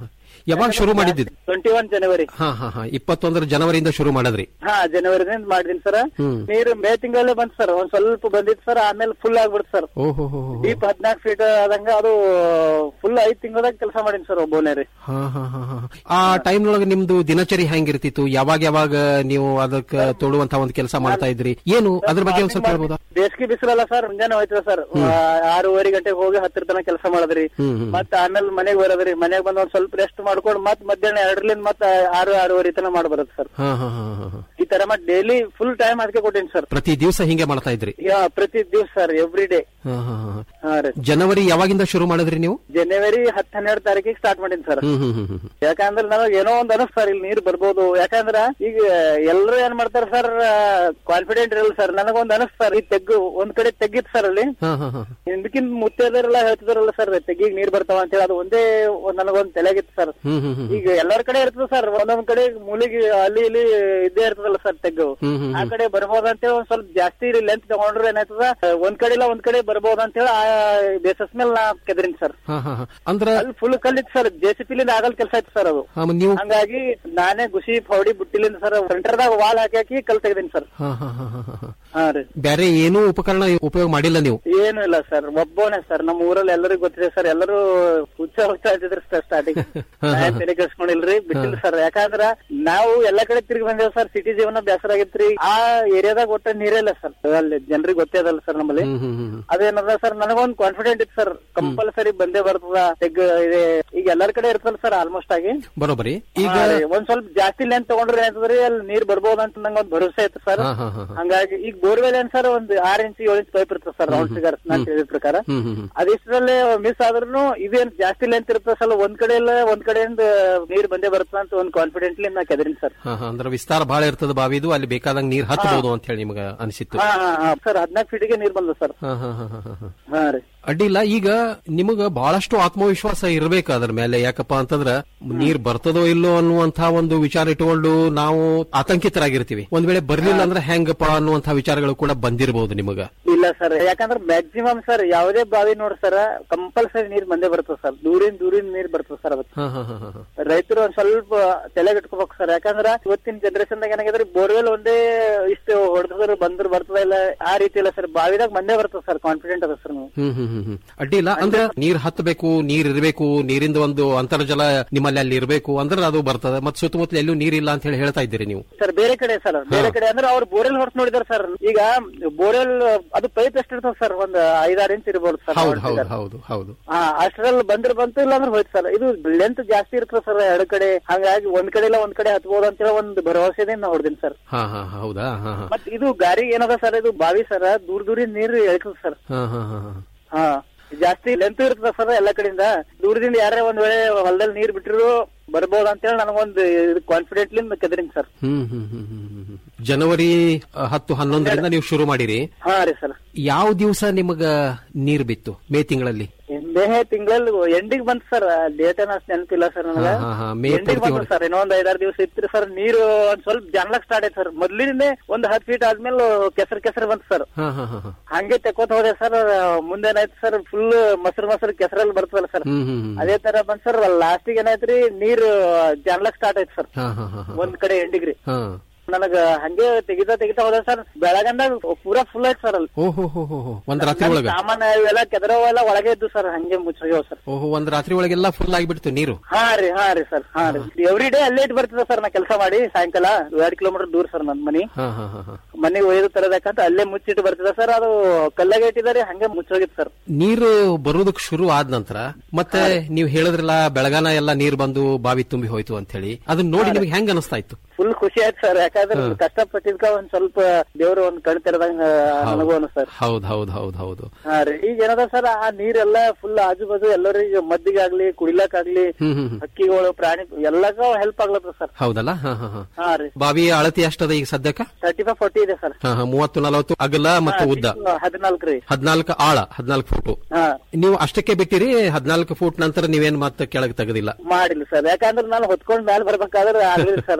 ಯಾವಾಗ ಶುರು ಮಾಡಿದ್ದು ಟ್ವೆಂಟಿ ಒನ್ ಜನವರಿ ಹಾ ಹಾ ಹಾ ಇಪ್ಪತ್ತೊಂದರ ಜನವರಿಯಿಂದ ಶುರು ಮಾಡಿದ್ರಿ ಹಾ ಜನವರಿದಿಂದ ಮಾಡಿದೀನಿ ಸರ್ ಹ್ಮ್. ನೀರು ಮೇ ತಿಂಗಳಲ್ಲೇ ಬಂತು ಸರ್ ಒಂದ್ ಸ್ವಲ್ಪ ಬಂದಿತ್ತು ಸರ್ ಆಮೇಲೆ ಫುಲ್ ಆಗ್ಬಿಡ್ತು ಸರ್ ಓಹೋ ಹೋ ಹೋ ಡೀಪ್ ಹದಿನಾಲ್ಕು ಫೀಟ್ ಆದಂಗ ಅದು ಫುಲ್ ಐದ್ ತಿಂಗಳದಾಗ ಕೆಲಸ ಮಾಡೀನಿ ಸರ್ ಒಬ್ಬನೇ ರೀ ಹಾ ಹಾ ಹಾ ಹಾ ಆ ಟೈಮ್ನೊಳಗೆ ನಿಮ್ದು ದಿನಚರಿ ಹೆಂಗಿರ್ತಿತ್ತು ಯಾವಾಗ ಯಾವಾಗ ನೀವು ಅದಕ್ಕೆ ತೊಡುವಂತ ಒಂದು ಕೆಲಸ ಮಾಡ್ತಾ ಇದ್ರಿ ಏನು ಅದ್ರ ಬಗ್ಗೆ ಒಂದ್ ಸ್ವಲ್ಪ ಹೇಳ್ಬೋದಾ ಬೇಸಿಗೆ ಬಿಸಿಲಲ್ಲ ಸರ್ ಮುಂಜಾನೆ ಹೋಯ್ತದ ಸರ್ ಆರೂವರೆ ಗಂಟೆಗೆ ಹೋಗಿ ಹತ್ತರ ತನಕ ಕೆಲಸ ಮಾಡದ್ರಿ ಹ್ಮ್ ಹ್ಮ್ ಮತ್ತ ಆಮೇಲೆ ಮನೆಗೆ ಬರೋದ್ರಿ ಮನೆಗೆ ಬಂದ್ ಒಂದ್ ಸ್ವಲ್ಪ ರೆಸ್ಟ್ ಮಾಡ್ಕೊಂಡು ಮತ್ ಮಧ್ಯಾಹ್ನ ಎರಡರಿಂದ ಮತ್ತ ಆರು ಆರೂವರೆ ತನಕ ಮಾಡಿ ಬರೋದು ಸರ್ ಹಾ ಹಾ ಹಾ ಹಾ ಹಾ. ಈ ತರ ಮತ್ ಡೈಲಿ ಫುಲ್ ಟೈಮ್ ಅದಕ್ಕೆ ಕೊಟ್ಟೀನಿ ಸರ್ ಪ್ರತಿ ದಿವಸ ಹಿಂಗೆ ಮಾಡ್ತಾ ಇದ್ರಿ ಯಾ ಪ್ರತಿ ದಿವ್ಸ ಸರ್ ಎವ್ರಿ ಡೇ ಹಾ ಹಾ ಹಾ ಹಾ ರೀ ಜನವರಿ ಯಾವಾಗಿಂದ ಶುರು ಮಾಡಿದ್ರಿ ನೀವು ಜನವರಿ ಹತ್ತ್ ಹನ್ನೆರಡು ತಾರೀಕಿಗೆ ಸ್ಟಾರ್ಟ್ ಮಾಡೀನಿ ಸರ್ ಹ್ಮ್ ಹ್ಮ್ ಹ್ಮ್ ಹ್ಮ್ ಯಾಕಂದ್ರೆ ನನಗೆ ಏನೋ ಒಂದ್ ಅನಸ್ ಸರ್ ಇಲ್ಲಿ ನೀರ್ ಬರ್ಬೋದು ಯಾಕಂದ್ರ ಈಗ ಎಲ್ಲರೂ ಏನ್ ಮಾಡ್ತಾರ ಸರ್ ಕಾನ್ಫಿಡೆಂಟ್ ಇರಲ್ಲ ಸರ್ ನನಗೊಂದ್ ಅನಸ್ ಸರ್ ಈ ತೆಗ್ಗು ಒಂದ್ ಕಡೆ ತೆಗ್ಗಿತ್ ಸರ್ ಅಲ್ಲಿ ಹಾ ಹಾ ಹಾ ಇದಕ್ಕಿಂತ ಮುತ್ತೈದರೆಲ್ಲ ಹೇಳ್ತಿದಾರಲ್ಲ ಸರ್ ತೆಗ್ಗಿಗ್ ನೀರ್ ಬರ್ತಾವ ಅಂತ ಹೇಳಿ ಅದು ಒಂದೇ ಒಂದ್ ನನಗೊಂದ್ ತಲೆಗಿತ್ತು ಸರ್ ಹ್ಮ್ ಹ್ಮ್ ಹ್ಮ್ ಈಗ ಎಲ್ಲರ ಕಡೆ ಇರ್ತದ ಸರ್ ಒಂದೊಂದ್ ಕಡೆ ಮೂಲಿಗೆ ಅಲ್ಲಿ ಇಲ್ಲಿ ಇದ್ದೇ ಇರ್ತದಲ್ಲ ಸರ್ ತೆಗ್ಗು ಹ್ಮ್ ಹ್ಮ್ ಆ ಕಡೆ ಬರ್ಬೋದು ಅಂತೇಳಿ ಒಂದ್ ಸ್ವಲ್ಪ ಜಾಸ್ತಿ ಲೆಂತ್ ತಗೊಂಡ್ರೆ ಏನಾಯ್ತದ ಒಂದ್ ಕಡೆ ಇಲ್ಲ ಒಂದ್ ಕಡೆ ಬರ್ಬೋದು ಅಂತೇಳಿ ಆ ಬೇಸಸ್ ಮೇಲೆ ನಾ ಕೆದ್ರಿನ್ ಸರ್ ಹಾ ಹಾ ಹಾ ಅಂದ್ರ ಅಲ್ಲಿ ಫುಲ್ ಕಲ್ಲಿತ್ತು ಸರ್ ಜೆಸಿಪಿಲಿಂದ ಆಗಲ್ ಕೆಲಸ ಇತ್ತು ಸರ್ ಅದು ಹಾ, ಮತ್ತ್ ನೀವು ಹಂಗಾಗಿ ನಾನೇ ಗುಸಿ ಫೌಡಿ ಬುಟ್ಟಿಲಿಂದ ಸರ್ ಸೆಂಟರ್ದಾಗ ವಾಲ್ ಹಾಕಿ ಹಾಕಿ ಕಲ್ ತೆಗ್ದೀನಿ ಸರ್ ಹಾ ಹಾ ಹಾ ಹಾ ಹಾ ಹಾ ರೀ ಬೇರೆ ಏನೂ ಉಪಕರಣ ಉಪಯೋಗ ಮಾಡಿಲ್ಲ ನೀವು ಏನು ಇಲ್ಲ ಸರ್ ಒಬ್ಬನೇ ಸರ್ ನಮ್ಮ ಊರಲ್ಲಿ ಎಲ್ಲರಿಗೂ ಗೊತ್ತಿದೆ ಸರ್ ಎಲ್ಲರೂ ಹುಚ್ಚ ಹುಚ್ಚ ಹಚ್ಚಿದ್ರಿ ಸರ್ ಸ್ಟಾರ್ಟಿಂಗ್ ತಲೆ ಕೆಡ್ಸ್ಕೊಂಡಿಲ್ರಿ ಬಿಟ್ಟಿಲ್ಲ ಸರ್ ಯಾಕಂದ್ರ ನಾವು ಎಲ್ಲಾ ಕಡೆ ತಿರುಗಿ ಬಂದೇವ್ ಸರ್ ಸಿಟಿ ಜೀವನ ಬೇಸರ ಆಗಿತ್ರಿ ಆ ಏರಿಯಾದಾಗ ಒಟ್ಟ ನೀರೇ ಇಲ್ಲ ಸರ್ ಅಲ್ಲಿ ಜನರಿಗೆ ಗೊತ್ತೇ ಅದಲ್ಲ ಸರ್ ನಮ್ಮಲ್ಲಿ ಹ್ಮ್ ಹ್ಮ್ ಹ್ಮ್ ಅದೇನದ ಸರ್ ನನಗೊಂದ್ ಕಾನ್ಫಿಡೆಂಟ್ ಇತ್ತು ಸರ್ ಕಂಪಲ್ಸರಿ ಬಂದೇ ಬರ್ತದ ತೆಗ್ ಇದೆ ಈಗ ಎಲ್ಲರ ಕಡೆ ಇರ್ತಲ್ಲ ಸರ್ ಆಲ್ಮೋಸ್ಟ್ ಆಗಿ ಬರೋಬರಿ ಈಗ ಹಾ ರೀ, ಒಂದ್ ಸ್ವಲ್ಪ ಜಾಸ್ತಿ ಲೆಂತ್ ತಗೊಂಡ್ರೆ ಏನಾಯ್ತದ್ರಿ ಅಲ್ಲಿ ನೀರ್ ಬರ್ಬೋದು ಅಂತ ನಂಗೆ ಒಂದ್ ಭರವಸೆ ಇತ್ತು ಸರ್ ಹಾ ಹಾ ಹಾ ಹಾ. ಹಂಗಾಗಿ ಈಗ ಬೋರ್ವೆಲ್ ಏನ್ ಸರ್ ಒಂದ್ ಆರ್ ಇಂಚ್ ಏಳು ಇಂಚ್ ಪೈಪ್ ಇರ್ತದೆ ಸರ್ ರೌಂಡ್ ಫಿಗರ್ ನಾನ್ ತಿಳಿದ ಪ್ರಕಾರ ಹ್ಮ್ ಹ್ಮ್ ಹ್ಮ್ ಅದಿಷ್ಟರಲ್ಲೇ ಮಿಸ್ ಆದ್ರೂ ಇದೇನ್ ಜಾಸ್ತಿ ಲೆಂತ್ ಇರ್ತದೆ ಸರ್ ಒಂದ್ ಕಡೆ ಇಲ್ಲ ಒಂದ್ ಕಡೆಯಿಂದ ನೀರ್ ಬಂದೇ ಬರ್ತದ ಅಂತ ಒಂದ್ ಕಾನ್ಫಿಡೆಂಟ್ಲಿ ನಾ ಕೆದರಿನಿ ಸರ್ ಹಾ ಹಾ ಅಂದ್ರೆ ವಿಸ್ತಾರ ಬಹಳ ಇರ್ತದ ಬಾವಿದು ಅಲ್ಲಿ ಬೇಕಾದಂಗ ನೀರ್ ಹತ್ತಬಹುದು ಅಂತ ಹೇಳಿ ನಿಮಗ ಅನಿಸಿತ್ತು ಹಾ ಹಾ ಹಾ ಸರ್ ಹದಿನಾಲ್ಕು ಫೀಟಿಗೆ ನೀರ್ ಬಂದ ಸರ್ ಹಾ ಹಾ ಹಾ ಹಾ ಹಾ ಹಾ ಹಾ ರೀ ಅಡ್ಡಿಲ್ಲ ಈಗ ನಿಮಗ ಬಹಳಷ್ಟು ಆತ್ಮವಿಶ್ವಾಸ ಇರಬೇಕು ಅದ್ರ ಮೇಲೆ ಯಾಕಪ್ಪ ಅಂತಂದ್ರ ನೀರ್ ಬರ್ತದೋ ಇಲ್ಲೋ ಅನ್ನುವಂತ ಒಂದು ವಿಚಾರ ಇಟ್ಕೊಂಡು ನಾವು ಆತಂಕಿತರಾಗಿರ್ತೀವಿ ಒಂದ್ ವೇಳೆ ಬರ್ಲಿಲ್ಲ ಅಂದ್ರೆ ಹೆಂಗಪ್ಪ ಅನ್ನುವಂತ ವಿಚಾರಗಳು ಕೂಡ ಬಂದಿರಬಹುದು ನಿಮಗ ಇಲ್ಲ ಸರ್ ಯಾಕಂದ್ರೆ ಮ್ಯಾಕ್ಸಿಮಮ್ ಸರ್ ಯಾವುದೇ ಬಾವಿ ನೋಡ್ರಿ ಸರ್ ಕಂಪಲ್ಸರಿ ನೀರ್ ಬಂದೇ ಬರ್ತದೆ ಸರ್ ದೂರಿನ ದೂರಿನ ನೀರ್ ಬರ್ತದೆ ಸರ್ ಅದಕ್ಕೆ ಹಾ ಹಾ ಹಾ ಹಾ ಹಾ. ರೈತರು ಒಂದ್ ಸ್ವಲ್ಪ ತಲೆಗಿಟ್ಕೋಬೇಕು ಸರ್ ಯಾಕಂದ್ರ ಇವತ್ತಿನ ಜನರೇಷನ್ ದಾಗ ಏನಾಗಿದ್ರೆ ಬೋರ್ವೆಲ್ ಒಂದೇ ಇಷ್ಟು ಹೊಡೆದ್ರ ಬಂದ್ರ ಬರ್ತದ ಇಲ್ಲ ಆ ರೀತಿ ಇಲ್ಲ ಸರ್ ಬಾವಿದಾಗ ಬಂದೇ ಬರ್ತದೆ ಸರ್ ಕಾನ್ಫಿಡೆಂಟ್ ಅದ ಸರ್ ನೀವು ಹ್ಮ್ ಹ್ಮ್ ಹ್ಮ್ ಹ್ಮ್ ಅಡ್ಡಿಲ್ಲ ಅಂದ್ರೆ ನೀರ್ ಹತ್ತಬೇಕು ನೀರ್ ಇರಬೇಕು ನೀರಿಂದ ಒಂದು ಅಂತರ್ಜಲ ನಿಮ್ಮಲ್ಲಿ ಅಲ್ಲಿ ಇರಬೇಕು ಅಂದ್ರೆ ಅದು ಬರ್ತದೆ ಮತ್ತೆ ಸುತ್ತಮುತ್ತಲ ಎಲ್ಲೂ ನೀರಿಲ್ಲ ಅಂತ ಹೇಳಿ ಹೇಳ್ತಾ ಇದ್ದೀರಿ ನೀವು ಸರ್ ಬೇರೆ ಕಡೆ ಸರ್ ಬೇರೆ ಕಡೆ ಅಂದ್ರೆ ಅವ್ರು ಬೋರೆಲ್ ಹೊಡ್ಸ್ ನೋಡಿದಾರೆ ಸರ್ ಈಗ ಬೋರೆಲ್ ಅದು ಪೈಪ್ ಎಷ್ಟು ಇರ್ತದೆ ಸರ್ ಒಂದ್ ಐದಾರು ಇಂಚ್ ಇರ್ಬೋದು ಸರ್ ಹೌದು ಹೌದು ಹೌದು ಹೌದು ಹಾ ಅಷ್ಟ್ರಲ್ಲಿ ಬಂದ್ರೆ ಬಂತು ಇಲ್ಲ ಅಂದ್ರೆ ಹೋಯ್ತು ಸರ್ ಇದು ಲೆಂತ್ ಜಾಸ್ತಿ ಇರ್ತದೆ ಸರ್ ಎರಡು ಕಡೆ ಹಂಗಾಗಿ ಒಂದ್ ಕಡೆ ಇಲ್ಲ ಒಂದ್ ಕಡೆ ಹತ್ಬೋದು ಅಂತೇಳಿ ಒಂದ್ ಭರವಸೆದಿಂದ ನಾ ಹೊಡ್ದೀನಿ ಸರ್ ಹಾ ಹಾ ಹೌದಾ ಹಾ ಹಾ ಮತ್ ಇದು ಗಾರಿ ಏನದ ಸರ್ ಇದು ಬಾವಿ ಸರ್ ದೂರ ದೂರಿನ ನೀರು ಎಳ್ಕದ ಸರ್ ಹಾ ಹಾ ಹಾ ಹಾ ಹಾ ಜಾಸ್ತಿ ಲೆಂತ್ ಇರ್ತದ ಸರ್ ಎಲ್ಲಾ ಕಡೆಯಿಂದ ದೂರದಿಂದ ಯಾರೇ ಒಂದ್ ವೇಳೆ ಹೊಲದಲ್ಲಿ ನೀರ್ ಬಿಟ್ಟಿರು ಬರ್ಬೋದು ಅಂತೇಳಿ ನನಗೊಂದು ಕಾನ್ಫಿಡೆಂಟ್ಲಿಂದ ಕೆದರಿನ್ sir hmm hmm hmm hmm hmm ಹ್ಮ್. ಜನವರಿ ಅ, ಹತ್ತು ಹನ್ನೊಂದರಿಂದ ನೀವು ಶುರು ಮಾಡಿರಿ ಹಾ ರೀ ಸರ್ ಯಾವ ದಿವಸ ನಿಮಗ ನೀರ್ ಬಿತ್ತು ಮೇ ತಿಂಗಳಲ್ಲಿ ಮೇ ತಿಂಗಳಲ್ಲಿ ಎಂಡಿಗೆ ಬಂತು ಸರ್ ಡೇಟ್ ಏನ ಅಷ್ಟ್ ನೆನಪಿಲ್ಲ ಸರ್ ನನಗ ಹಾ, ಹಾ, ಹಾ. ಮೇ ಎಂಡಿಗೆ ಪೂರ್ತಿ ಬಂತು ಸರ್ ಇನ್ನೊಂದ್ ಐದಾರು ದಿವಸ ಇತ್ತು ಸರ್ ನೀರು ಒಂದ್ ಸ್ವಲ್ಪ ಜಾನ್ಲಕ್ ಸ್ಟಾರ್ಟ್ ಆಯ್ತು ಸರ್ ಮೊದ್ಲಿನೇ ಒಂದ್ ಹತ್ತು ಫೀಟ್ ಆದ್ಮೇಲೆ ಕೆಸರು ಕೆಸರು ಬಂತು ಸರ್ ಹಾ ಹಾ ಹಾ ಹಾ. ಹಂಗೆ ತೆಕ್ಕೋತ ಹೋದೆ ಸರ್ ಮುಂದೇನಾಯ್ತು ಸರ್ ಫುಲ್ ಮೊಸರು ಮೊಸರು ಕೆಸರಲ್ಲಿ ಬರ್ತದಲ್ಲ ಸರ್ ಹ್ಮ್ ಹ್ಮ್ ಹ್ಮ್. ಅದೇ ತರ ಬಂದ್ ಸರ್ ಲಾಸ್ಟಿಗೆ ಏನಾಯ್ತ್ರಿ ನೀರು ಜಾನ್ಲಕ್ ಸ್ಟಾರ್ಟ್ ಆಯ್ತು ಸರ್ ಹಾ ಹಾ ಹಾ ಹಾ. ಒಂದ್ ಕಡೆ ಎಂಡಿಗ್ರಿ ಹಾ ನನಗ ಹಂಗೆ ತೆಗಿತಾ ತೆಗಿತಾ ಹೋದ ಸರ್ ಬೆಳಗಂದಾಗ ಪೂರಾ ಫುಲ್ ಆಯ್ತು ಸರ್ ಅಲ್ಲಿ ಓಹೋ ಹೋ ಹೋ ಹೋ ಒಂದ್ ರಾತ್ರಿ ಒಳಗ ಸಾಮಾನ್ಯ ಇವೆಲ್ಲ ಕೆದರವೆಲ್ಲ ಒಳಗೆ ಇದ್ದು ಸರ್ ಹಂಗೆ ಮುಚ್ಚೋಗ್ಯಾವ ಸರ್ ಓಹೋ ಒಂದ್ ರಾತ್ರಿ ಒಳಗೆಲ್ಲ ಫುಲ್ ಆಗಿಬಿಡ್ತು ನೀರು ಹಾ ರೀ ಹಾ ರೀ ಸರ್ ಹಾ ರೀ ಎವ್ರಿ ಡೇ ಅಲ್ಲೇ ಇಟ್ಟು ಬರ್ತದೆ ಸರ್ ನಾ ಕೆಲಸ ಮಾಡಿ ಸಾಯಂಕಾಲ ಎರಡ್ ಕಿಲೋಮೀಟರ್ ದೂರ ಸರ್ ನನ್ ಮನಿ ಹಾ ಹಾ ಹಾ ಹಾ ಮನೆಗೆ ಒಯ್ದು ತರಬೇಕಂತ ಅಲ್ಲೇ ಮುಚ್ಚಿಟ್ಟು ಬರ್ತದೆ ಸರ್ ಅದು ಕಲ್ಲಾಗೆ ಇಟ್ಟಿದ್ದಾರೆ ಹಂಗೆ ಮುಚ್ಚೋಗಿತ್ತು ಸರ್ ನೀರು ಬರುವುದಕ್ಕೆ ಶುರು ಆದ ನಂತರ ಮತ್ತೆ ನೀವು ಹೇಳಿದ್ರಲ್ಲ ಬೆಳಗಾನ ಎಲ್ಲ ನೀರ್ ಬಂದು ಬಾವಿ ತುಂಬಿ ಹೋಯ್ತು ಅಂತ ಹೇಳಿ ಅದನ್ನ ನೋಡಿ ನಿಮ್ಗೆ ಹೆಂಗ್ ಅನಿಸ್ತಾ ಇತ್ತು ಫುಲ್ ಖುಷಿ ಆಯ್ತು ಸರ್ ಯಾಕಂದ್ರೆ ಹಾ. ಕಷ್ಟಪಟ್ಟಿದ್ಕ ಒಂದ್ ಸ್ವಲ್ಪ ದೇವ್ರು ಒಂದ್ ಕಣ್ ತೆರೆದಂಗ ನನಗೂ ಅನಿಸ್ತಾರೆ ಹೌದ್ ಹೌದ್ ಹೌದ್ ಹೌದು ಹಾ ರೀ ಈಗ ಏನದ ಸರ್ ಆ ನೀರೆಲ್ಲ ಫುಲ್ ಆಜು ಬಾಜು ಎಲ್ಲರಿಗೆ ಮದ್ದಿಗಾಗ್ಲಿ ಕುಡಿಲಕ್ಕಾಗ್ಲಿ ಹ್ಮ್ ಹ್ಮ್ ಹ್ಮ್. ಹಕ್ಕಿಗಳು ಪ್ರಾಣಿ ಎಲ್ಲಕ್ಕೂ ಹೆಲ್ಪ್ ಆಗ್ಲತ್ತ ಸರ್ ಹೌದಲ್ಲ ಹಾ ಹಾ ಹಾ ಹಾ ರೀ ಬಾವಿಯ ಅಳತಿ ಎಷ್ಟದ ಈಗ ಸದ್ಯಕ್ಕ ತರ್ಟಿ ಫೈವ್ ಫೋರ್ಟಿ ಇದೆ ಸರ್ ಹಾ ಹಾ ಮೂವತ್ತು ನಲವತ್ತು ಅಗಲ ಮತ್ತು ಉದ್ದ ಹದಿನಾಲ್ಕು ರೀ ಹದಿನಾಲ್ಕು ಆಳ ಹದಿನಾಲ್ಕು ಫೂಟು ಹಾ ನೀವು ಅಷ್ಟಕ್ಕೆ ಬಿಟ್ಟಿರಿ ಹದಿನಾಲ್ಕು ಫೂಟ್ ನಂತರ ನೀವೇನ್ ಮತ್ತೆ ಕೆಳಗೆ ತೆಗೆದಿಲ್ಲ ಮಾಡಿಲ್ಲ ಸರ್ ಯಾಕಂದ್ರೆ ನಾನು ಹೊತ್ಕೊಂಡ್ ಮ್ಯಾಲ ಬರ್ಬೇಕಾದ್ರೆ ಆಗ್ಲಿಲ್ಲ ಸರ್ ಒಂದ್ ಸ್ವಲ್ಪ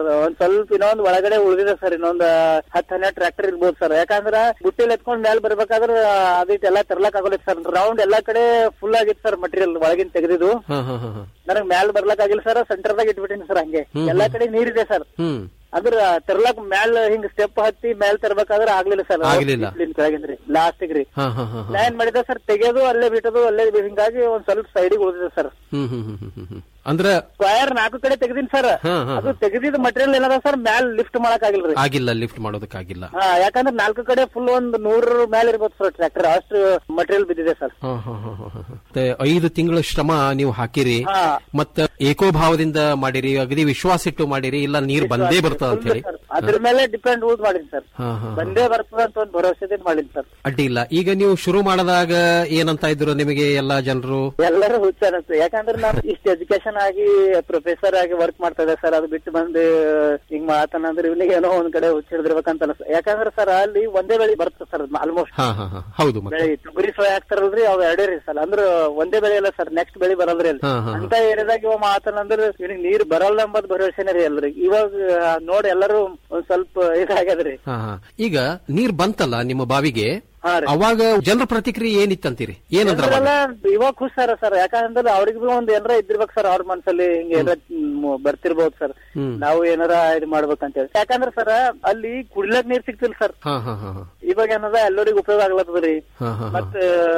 ಸ್ವಲ್ಪ ಇನ್ನೊಂದ್ ಒಳಗಡೆ ಉಳಿದಿದೆ ಸರ್ ಇನ್ನೊಂದ್ ಹತ್ತ್ ಹನ್ನೆರಡು ಟ್ರ್ಯಾಕ್ಟರ್ ಇರ್ಬೋದು ಸರ್ ಯಾಕಂದ್ರ ಬುಟ್ಟಿಲ್ ಎತ್ಕೊಂಡ್ ಮ್ಯಾಲ್ ಬರ್ಬೇಕಾದ್ರ ಅದಕ್ಕೆಲ್ಲ ತರ್ಲಕ್ ಆಗೋಲ್ಲ ಸರ್ ರೌಂಡ್ ಎಲ್ಲಾ ಕಡೆ ಫುಲ್ ಆಗಿತ್ತು ಸರ್ ಮಟೀರಿಯಲ್ ಒಳಗಿನ ತೆಗೆದಿದ್ದು ಹಾ ಹಾ ಹಾ ಹಾ ನನಗ್ ಮ್ಯಾಲ್ ಬರ್ಲಕ್ ಆಗಿಲ್ಲ ಸರ್ ಸೆಂಟರ್ದಾಗ ಇಟ್ಬಿಟ್ಟಿನಿ ಸರ್ ಹಂಗೆ ಹ್ಮ್. ಎಲ್ಲಾ ಕಡೆ ನೀರಿದೆ ಸರ್ ಹ್ಮ್ ಅದ್ರ ತರ್ಲಕ್ ಮ್ಯಾಲ್ ಹಿಂಗ್ ಸ್ಟೆಪ್ ಹತ್ತಿ ಮ್ಯಾಲ್ ತರ್ಬೇಕಾದ್ರ ಆಗ್ಲಿಲ್ಲ ಸರ್ ಆಗ್ಲಿಲ್ಲ. ಕೆಳಗಿಂದ್ರಿ ಲಾಸ್ಟಿಗ್ ರೀ ಹಾ ಹಾ ಹಾ ನಾ ಏನ್ ಮಾಡಿದೆ ಸರ್ ತೆಗೆಯೋದು ಅಲ್ಲೇ ಬಿಟ್ಟದು ಅಲ್ಲೇ ಬಿ- ಹಿಂಗಾಗಿ ಒಂದ್ ಸ್ವಲ್ಪ ಸೈಡಿಗೆ ಉಳಿದಿದೆ sir hmm hmm hmm hmm hmm ಹ್ಮ್ ಅಂದ್ರ ಸ್ಕ್ವಯರ್ ನಾಲ್ಕು ಕಡೆ ತೆಗೆದಿನಿ ಸರ್ ಹಾ ಹಾ ಅದು ತೆಗೆದಿದ್ ಮಟೀರಿಯಲ್ ಏನದ ಸರ್ ಮ್ಯಾಲ್ ಲಿಫ್ಟ್ ಮಾಡಕ್ ಆಗಿಲ್ರಿ ಆಗಿಲ್ಲ ಲಿಫ್ಟ್ ಮಾಡೋದಕ್ಕಾಗಿಲ್ಲ ಹಾ ಯಾಕಂದ್ರೆ ನಾಲ್ಕು ಕಡೆ ಫುಲ್ ಒಂದ್ ನೂರ ಮ್ಯಾಲ್ ಇರ್ಬೋದು ಸರ್ ಟ್ರ್ಯಾಕ್ಟರ್ ಅಷ್ಟು ಮಟೀರಿಯಲ್ ಬಿದ್ದಿದೆ ಸರ್ ಹಾ, ಹಾ, ಹಾ, ಹಾ, ಹಾ. ಮತ್ತೆ ಐದು ತಿಂಗಳ ಶ್ರಮ ನೀವು ಹಾಕಿರಿ ಹಾ. ಮತ್ತ ಏಕೋಭಾವದಿಂದ ಮಾಡಿರಿ ಅಗದಿ ವಿಶ್ವಾಸ ಇಟ್ಟು ಮಾಡಿರಿ ಇಲ್ಲ ನೀರ್ ಬಂದೇ ಬರ್ತದ ಅಂತ ಹೇಳಿ ಅದ್ರ ಮೇಲೆ ಡಿಪೆಂಡ್ ಯೂಸ್ ಮಾಡಿನಿ ಸರ್ ಹಾ, ಹಾ, ಹಾ. ಬಂದೇ ಬರ್ತದ ಅಂತ ಒಂದ್ ಭರವಸೆದಿಂದ ಮಾಡಿನಿ ಸರ್ ಅಡ್ಡಿ ಇಲ್ಲ ಈಗ ನೀವು ಶುರು ಮಾಡದಾಗ ಏನಂತ ಇದ್ರು ನಿಮಗೆ ಎಲ್ಲಾ ಜನರು ಎಲ್ಲರೂ ಹುಚ್ಚ ಅನಿಸ್ತು ಯಾಕಂದ್ರೆ ನಾನು ಇಷ್ಟು ಎಜುಕೇಶನ್ ಆಗಿ ಪ್ರೊಫೆಸರ್ ಆಗಿ ವರ್ಕ್ ಮಾಡ್ತಾ ಇದ್ದೆ ಸರ್ ಅದು ಬಿಟ್ಟು ಬಂದು ಹಿಂಗ್ ಮಾತನಂದ್ರೆ ಇವನಿಗೆ ಏನೋ ಒಂದ್ ಕಡೆ ಹುಚ್ಚಿಡಿದಿರ್ಬೇಕಂತ ಅನಿಸ್ತು ಯಾಕಂದ್ರೆ ಸರ್ ಅಲ್ಲಿ ಒಂದೇ ಬೆಳೆ ಬರ್ತದೆ ಸರ್ ಆಲ್ಮೋಸ್ಟ್ ಹಾ ಹಾ ಹಾ ಹೌದು ಮತ್ತೆ ಬೆಳೆ ತೊಗರಿ ಸೋಯ್ ಹಾಕ್ತಾರಲ್ರಿ ಅವ್ ಎರಡೇ ರೀ ಸರ್ ಅಂದ್ರ ಒಂದೇ ಬೆಳೆ ಇಲ್ಲ ಸರ್ ನೆಕ್ಸ್ಟ್ ಬೆಳೆ ಬರಲ್ರಿ ಅಲ್ಲಿ ಹಾ, ಹಾ, ಹಾ. ಅಂತ ಏರಿಯಾದಾಗ ಇವ ಮಾತನಂದ್ರ ಇವ್ನಿಗೆ ನೀರ್ ಬರಲ್ಲ ಎಂಬದ್ ಭರವಸೆನೇ ರೀ ಎಲ್ರಿ ಇವಾಗ ಆ, ನೋಡಿ ಎಲ್ಲರೂ ಒಂದ್ ಸ್ವಲ್ಪ ಇದಾಗ್ಯದ್ರಿ ಹಾ ಹಾ ಈಗ ನೀರ್ ಬಂತಲ್ಲ ನಿಮ್ಮ ಬಾವಿಗೆ ಹಾ ರೀ. ಅವಾಗ ಜನರ ಪ್ರತಿಕ್ರಿಯೆ ಏನಿತ್ತಂತೀರಿ ಏನಂದ್ರ ಅವಾಗ? ಜನರೆಲ್ಲ ಇವಾಗ ಖುಷ್ ಸರ್ ಸರ್ ಯಾಕಂದ್ರೆ ಅವ್ರಿಗೆ ಬಿ ಒಂದ್ ಏನಾರ ಇದ್ದಿರ್ಬೇಕು ಸರ್ ಅವ್ರ ಮನ್ಸಲ್ಲಿ ಹಿಂಗ ಏನಾರ ಮ್, ಬರ್ತಿರ್ಬೋದು ಸರ್ ಹ್ಮ್. ನಾವು ಏನಾರ ಇದು ಮಾಡ್ಬೇಕಂತ ಹೇಳಿ ಯಾಕಂದ್ರೆ ಸರ್ ಅಲ್ಲಿ ಕುಡ್ಲಕ್ ನೀರ್ ಸಿಗ್ತಿಲ್ಲ ಸರ್ ಹಾ ಹಾ ಹಾ ಹಾ ಇವಾಗ ಏನದ ಎಲ್ಲರಿಗೂ ಉಪಯೋಗ ಆಗ್ಲತ್ತದ್ರಿ ಹಾ ಹಾ ಹಾ ಮತ್ತ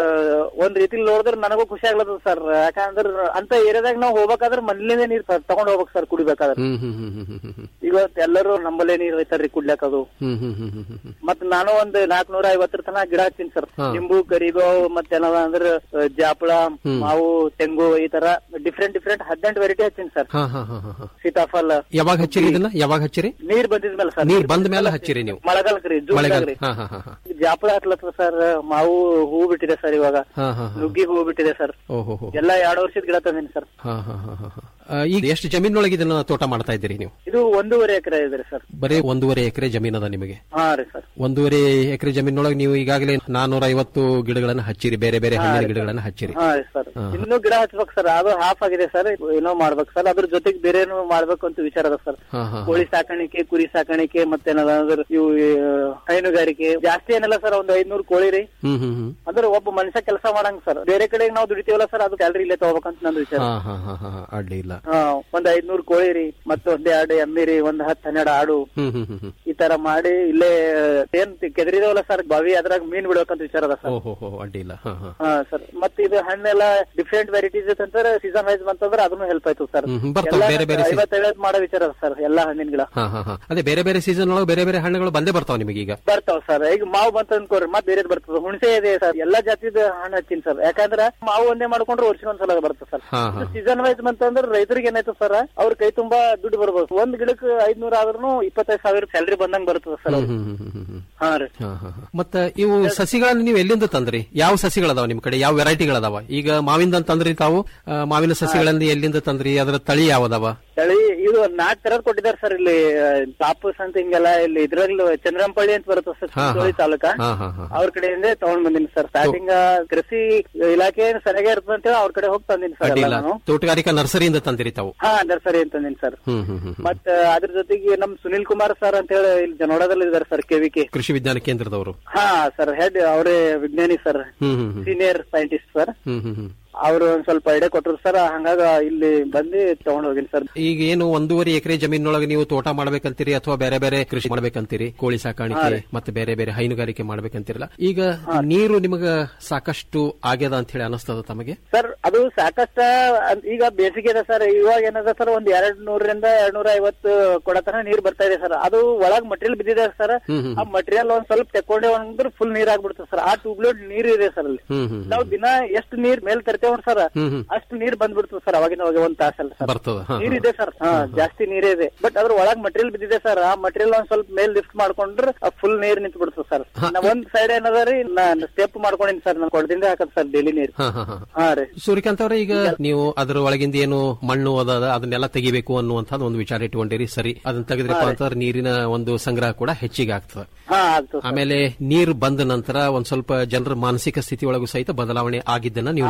ಒಂದ್ ರೀತಿಲಿ ನೋಡಿದ್ರೆ ನನಗೂ ಖುಷಿ ಆಗ್ಲತ್ತದ ಸರ್ ಯಾಕಂದ್ರ ಅಂತ ಏರಿಯಾದಾಗ ನಾವು ಹೋಗ್ಬೇಕಾದ್ರೆ ಮನೇಲಿಂದ ನೀರ್ ತ- ತಗೊಂಡ್ ಹೋಗ್ಬೇಕು ಸರ್ ಕುಡಿಬೇಕಾದ್ರೆ ಹ್ಮ್ ಹ್ಮ್ ಹ್ಮ್ ಹ್ಮ್ ಹ್ಮ್ ಹ್ಮ್ ಇವತ್ತು ಎಲ್ಲರೂ ನಮ್ಮಲ್ಲೇ ನೀರ್ ಒಯ್ತಾರ್ರಿ ಕುಡ್ಲಕ್ ಅದು ಹ್ಮ್ ಹ್ಮ್ ಹ್ಮ್ ಹ್ಮ್ ಹ್ಮ್ ಹ್ಮ್ ಮತ್ ನಾನು ಒಂದ್ ನಾಲ್ಕನೂರ ಐವತ್ತರ ತನಕ ಗಿಡ ಹಚ್ತೀನಿ ಸರ್ ಹಾ. ನಿಂಬು ಕರಿಬೇವು ಮತ್ತೇನದ ಅಂದ್ರ ಆ, ಜಾಪಳ ಹ್ಮ್. ಮಾವು ತೆಂಗು ಈ ತರ ಡಿಫ್ರೆಂಟ್ ಡಿಫ್ರೆಂಟ್ ಹದಿನೆಂಟು ವೆರೈಟಿ ಹಚ್ತೀನಿ ಸರ್ ಹಾ ಹಾ ಹಾ ಹಾ ಹಾ ಸೀತಾಫಲ ಯಾವಾಗ ಹಚ್ಚಿರಿ ಇದನ್ನ ಯಾವಾಗ ಹಚ್ಚಿರಿ ನೀರ್ ಬಂದಿದ್ಮೇಲೆ ಸರ್ ನೀರ್ ಬಂದ ಮೇಲೆ ಹಚ್ಚಿರಿ ನೀವು ಮಳೆಗಾಲಕ್ರಿ ಮಳೆಗಾಲ ಜೂನ್ ಹಾ ಹಾ ಹಾ ಹಾ ಜಾಪಳ ಹತ್ಲತ್ತದ ಸರ್ ಮಾವು ಹೂ ಬಿಟ್ಟಿದೆ ಸರ್ ಇವಾಗ ಹಾ ಹಾ ಹಾ ನುಗ್ಗಿ ಹೂ ಬಿಟ್ಟಿದೆ ಸರ್ ಓಹೋ ಹೋ ಎಲ್ಲಾ ಎರಡು ವರ್ಷದ ಗಿಡ ತಂದಿನಿ ಸರ್ ಹಾ ಹಾ ಹಾ ಹಾ ಹಾ. ಆ, ಈಗ ಎಷ್ಟು ಜಮೀನೊಳಗೆ ಇದನ್ನ ತೋಟ ಮಾಡ್ತಾ ಇದ್ದೀರಿ ನೀವು ಇದು ಒಂದೂವರೆ ಎಕರೆ ಇದೆ ಸರ್ ಬರೀ ಒಂದೂವರೆ ಎಕರೆ ಜಮೀನದ ನಿಮಗೆ ಹಾ ರೀ ಸರ್ ಒಂದೂವರೆ ಎಕರೆ ಜಮೀನೊಳಗೆ ನೀವು ಈಗಾಗಲೇ ನಾನೂರ ಐವತ್ತು ಗಿಡಗಳನ್ನ ಹಚ್ಚಿರಿ ಬೇರೆ ಬೇರೆ ಹಾ, ಹಣ್ಣಿನ ರೀ. ಗಿಡಗಳನ್ನ ಹಚ್ಚಿರಿ ಹಾ ರೀ ಸರ್ ಹಾ. ಇನ್ನೂ ಗಿಡ ಹಚ್ಬೇಕು ಸರ್ ಅದು ಹಾಫ್ ಆಗಿದೆ ಸರ್ ಏನೋ ಮಾಡ್ಬೇಕು ಸರ್ ಅದ್ರ ಜೊತೆಗೆ ಬೇರೆ ಏನೋ ಮಾಡ್ಬೇಕು ಅಂತ ವಿಚಾರ ಅದ ಸರ್ ಹಾ ಹಾ ಕೋಳಿ ಸಾಕಾಣಿಕೆ ಕುರಿ ಸಾಕಾಣಿಕೆ ಮತ್ತೇನದ ಅಂದ್ರೆ ಇವು ಆ, ಹೈನುಗಾರಿಕೆ ಜಾಸ್ತಿ ಏನಿಲ್ಲ ಸರ್ ಒಂದ್ ಐದ್ನೂರು ಕೋಳಿ ರೀ ಹ್ಮ್ ಹ್ಮ್ ಹ್ಮ್ ಅಂದ್ರೆ ಒಬ್ಬ ಮನುಷ್ಯ ಕೆಲಸ ಮಾಡಂಗ್ ಸರ್ ಬೇರೆ ಕಡೆ ನಾವು ದುಡಿತೀವಲ್ಲ ಸರ್ ಅದು ಸ್ಯಾಲ್ರಿ ಇಲ್ಲೇ ತಗೋಬೇಕಂತ ನಂದು ವಿಚಾರ ಹಾ ಹಾ ಹಾ ಹಾ ಹಾ, ಅಡ್ಡಿ ಇಲ್ಲ ಹಾ ಒಂದ್ ಐದ್ನೂರು ಕೋಳಿ ರೀ ಮತ್ತೆ ಒಂದ್ ಎರಡು ಎಮ್ಮಿ ರೀ ಒಂದ್ ಹತ್ತ್ ಹನ್ನೆರಡು ಆಡು ಹ್ಮ್ ಹ್ಮ್ ಹ್ಮ್ ಹ್ಮ್ ಈ ತರ ಮಾಡಿ ಇಲ್ಲೇ ಏನ್ ಕೆದರಿದವಲ್ಲ ಸರ್ ಬಾವಿ ಅದ್ರಾಗ ಮೀನ್ ಬಿಡ್ಬೇಕಂತ ವಿಚಾರ ಅದ ಸರ್ ಓಹೋ ಹೋ ಅಡ್ಡಿ ಇಲ್ಲ ಹಾ ಹಾ ಹಾ ಸರ್ ಮತ್ತೆ ಇದು ಹಣ್ಣೆಲ್ಲ ಡಿಫ್ರೆಂಟ್ ವೆರೈಟೀಸ್ ಅಂತಂದ್ರೆ ಸೀಸನ್ ವೈಸ್ ಬಂತಂದ್ರೆ ಅದನ್ನು ಹೆಲ್ಪ್ ಆಯ್ತು ಸರ್ ಹ್ಮ್, ಹ್ಮ್, ಬರ್ತಾವ್ ಬೇರೆ ಬೇರೆ season. ಐವತ್ತೈವತ್ತು ಮಾಡೋ ವಿಚಾರ ಅದ ಸರ್ ಎಲ್ಲಾ ಹಣ್ಣಿನ ಗಿಡ ಹಾ ಹಾ ಹಾ ಅದೇ ಬೇರೆ ಬೇರೆ ಸೀಸನ್ ಒಳಗೆ ಬೇರೆ ಬೇರೆ ಹಣ್ಣುಗಳು ಬಂದೇ ಬರ್ತಾವ ನಿಮಗೆ ಈಗ ಬರ್ತಾವ ಸರ್ ಈಗ ಮಾವು ಬಂತ ಅನ್ಕೋರಿ ಮತ್ತೆ ಬೇರೆದ್ ಬರ್ತದ ಹುಣಸೆ ಇದೆ ಸರ್ ಎಲ್ಲಾ ಜಾತಿದ ಹಣ್ಣು ಹಚ್ತೀನಿ ಸರ್ ಯಾಕಂದ್ರ ಮಾವು ಒಂದೇ ಮಾಡ್ಕೊಂಡ್ರೆ ವರ್ಷಕ್ಕೆ ಒಂದ್ಸಲ ಬರ್ತದೆ ಸರ್ ಹಾ ಹಾ ಸೀಸನ್ ವೈಸ್ ಬಂತಂದ್ರೆ ರೈತರಿಗೆ ಏನಾಯ್ತು ಸರ್ ಅವ್ರ ಕೈ ತುಂಬಾ ದುಡ್ಡು ಬರ್ಬೋದು ಒಂದ್ ಗಿಡಕ್ಕೆ ಐದ್ನೂರ ಆದ್ರೂ ಇಪ್ಪತ್ತೈದು ಸಾವಿರ ಸ್ಯಾಲ್ರಿ ಬಂದಂಗ್ ಬರ್ತದ sir hmm hmm hmm hmm ಹ್ಮ್ ಹಾ ರೀ ಹಾ ಹಾ ಹಾ. ಮತ್ತ ಇವು ಸಸಿಗಳನ್ನ ನೀವು ಎಲ್ಲಿಂದ ತಂದ್ರಿ ಯಾವ ಸಸಿಗಳದಾವ ನಿಮ್ ಕಡೆ ಯಾವ ವೆರೈಟಿಗಳದಾವ ಈಗ ಮಾವಿಂದ ತಂದ್ರಿ ತಾವು ಆ, ಮಾವಿನ ಸಸಿಗಳನ್ನ ಎಲ್ಲಿಂದ ತಂದ್ರಿ ಅದರ ತಳಿ ಯಾವದಾವ ತಳಿ ಇದು ನಾಲ್ಕ್ ತರದ್ ಕೊಟ್ಟಿದ್ದಾರೆ ಸರ್ ಇಲ್ಲಿ ತಾಪಸ್ ಅಂತ ಹಿಂಗೆಲ್ಲ ಇಲ್ಲಿ ಇದ್ರಲ್ಲಿ ಚಂದ್ರಂಪಳ್ಳಿ ಅಂತ ಬರುತ್ತೆ ಸರ್ ಹಾ, ಹಾ. ಚಿಂಚೋಳಿ ತಾಲೂಕ ಹಾ ಹಾ ಹಾ ಅವ್ರ ಕಡೆಯಿಂದ ತಗೊಂಡ್ ಬಂದಿನಿ ಸರ್ ಸ್ಟಾರ್ಟಿಂಗ್ ಕೃಷಿ ಇಲಾಖೆ ಸರಿಯಾಗಿ ಇರ್ತದೆ ಅಂತ ಹೇಳಿ ಅವ್ರ ಕಡೆ ಹೋಗಿ ತಂದಿನಿ ಸರ್ ಅಡ್ಡಿ ಎಲ್ಲ ಇಲ್ಲ ನಾನು ತೋಟಗಾರಿಕಾ ನರ್ಸರಿಯಿಂದ ತಂದಿರಿ ತಾವು ಹಾ ನರ್ಸರಿ ಅಂತ ತಂದಿನಿ ಸರ್ ಹ್ಮ್ ಹ್ಮ್ ಹ್ಮ್ ಹ್ಮ್. ಮತ್ತ ಅದ್ರ ಜೊತೆಗೆ ನಮ್ ಸುನಿಲ್ ಕುಮಾರ್ ಸರ್ ಅಂತ ಹೇಳಿ ಇಲ್ಲಿ ಜನೋಡದಲ್ಲಿ ಇದಾರೆ ಸರ್ ಕೆವಿಕೆ ಕೃಷಿ ವಿಜ್ಞಾನ ಕೇಂದ್ರದವರು ಹಾ ಸರ್ ಹೆಡ್ ಅವರೇ ವಿಜ್ಞಾನಿ sir hmm hmm hmm senior scientist sir hmm hmm hmm ಅವರು ಒಂದ್ ಸ್ವಲ್ಪ ಐಡಿಯಾ ಕೊಟ್ಟರು ಸರ್ ಹಂಗಾಗ ಇಲ್ಲಿ ಬಂದು ತಗೊಂಡ್ ಹೋಗಿನಿ ಸರ್ ಈಗ ಏನು ಒಂದೂವರೆ ಎಕರೆ ಜಮೀನೊಳಗೆ ನೀವು ತೋಟ ಮಾಡ್ಬೇಕಂತೀರಿ ಅಥವಾ ಬೇರೆ ಬೇರೆ ಕೃಷಿ ಮಾಡ್ಬೇಕಂತೀರಿ ಕೋಳಿ ಹಾ ಸಾಕಾಣಿಕೆ ರೀ. ಮತ್ತೆ ಬೇರೆ ಬೇರೆ ಹೈನುಗಾರಿಕೆ ಮಾಡ್ಬೇಕಂತಿರಲ್ಲ ಈಗ ನೀರು ನಿಮಗ ಸಾಕಷ್ಟು ಆಗ್ಯದ ಅಂತ ಹೇಳಿ ಅನಿಸ್ತದ ತಮಗೆ ಸರ್ ಅದು ಸಾಕಷ್ಟ ಅದ್ ಈಗ ಬೇಸಿಗೆ ಇದೆ ಸರ್ ಇವಾಗ ಏನದ ಸರ್ ಒಂದ್ ಎರಡ್ ನೂರರಿಂದ ಎರಡ್ ನೂರ ಐವತ್ತು ಕೊಡತನ ನೀರ್ ಬರ್ತಾ ಇದೆ ಸರ್ ಅದು ಒಳಗ್ ಮಟೀರಿಯಲ್ ಬಿದ್ದಿದೆ ಸರ್ ಹ್ಮ್ ಹ್ಮ್ ಆ ಮಟೀರಿಯಲ್ ಒಂದ್ ಸ್ವಲ್ಪ ತೆಕ್ಕೊಂಡೆ ಅಂದ್ರೆ ಫುಲ್ ನೀರ್ ಆಗ್ಬಿಡ್ತದೆ ಸರ್ ಆ ಟ್ಯೂಬ್ಲೈಟ್ ನೀರ್ ಇದೆ ಸರ್ ಅಲ್ಲಿ ಹ್ಮ್ ಹ್ಮ್ ನಾವು ದಿನ ಎಷ್ಟು ನೀರ್ ಮೇಲ್ ತರ್ತೇವ್ ಸರ್ ಹ್ಮ್ ಹ್ಮ್ ಅಷ್ಟು ನೀರ್ ಬಂದ್ಬಿಡ್ತದೆ ಸರ್ ಅವಾಗಿನ ಅವಾಗ ಒಂದ್ ತಾಸಲ್ಲಿ ಸರ್ ಬರ್ತದ ಹಾ, ನೀರ್ ಇದೆ ಸರ್ ಹಾ ಜಾಸ್ತಿ ನೀರೇ ಇದೆ ಬಟ್ ಅದ್ರ ಒಳಗ್ ಮಟೀರಿಯಲ್ ಬಿದ್ದಿದೆ ಸರ್ ಆ ಮಟೀರಿಯಲ್ ಒಂದ್ ಸ್ವಲ್ಪ ಮೇಲ್ ಲಿಫ್ಟ್ ಮಾಡ್ಕೊಂಡ್ರೆ ಫುಲ್ ನೀರ್ ನಿಂತು ಬಿಡ್ತದೆ ಸರ್ ನಾ ಒಂದ್ ಸೈಡ್ ಏನದ ರೀ ನಾನು ಸ್ಟೆಪ್ ಮಾಡ್ಕೊಂಡಿನಿ ಸರ್ ನಾನು ಕೊಡದಿಂದ ಹಾಕದ್ ಸರ್ ಡೈಲಿ ನೀರ್ ಹಾ ಹಾ ಹಾ ಹಾ ರೀ ಸೂರ್ಯಕಾಂತ್ ಅವರೇ ಈಗ ನೀವು ಅದರ ಒಳಗಿಂದ ಏನು ಮಣ್ಣು ಅದ ಅದನ್ನೆಲ್ಲ ತೆಗಿಬೇಕು ಅನ್ನುವಂಥದ್ದು ಒಂದು ವಿಚಾರ ಇಟ್ಕೊಂಡಿರಿ ಸರಿ ಅದನ್ನ ತೆಗೆದ್ರಪ್ಪ ಹಾ ರೀ. ಅಂತಂದ್ರೆ ನೀರಿನ ಒಂದು ಸಂಗ್ರಹ ಕೂಡ ಹೆಚ್ಚಿಗೆ ಆಗ್ತದೆ ಹಾ ಆಗ್ತದೆ ಆಮೇಲೆ ನೀರು ಬಂದ ನಂತರ ಒಂದ್ ಸ್ವಲ್ಪ ಜನರ ಮಾನಸಿಕ ಸ್ಥಿತಿ ಒಳಗೂ ಸಹಿತ ಬದಲಾವಣೆ ಆಗಿದ್ದನ್ನ ನೀವು ಆಗಿದೆ ನೋಡಿರಿ. ಸರ್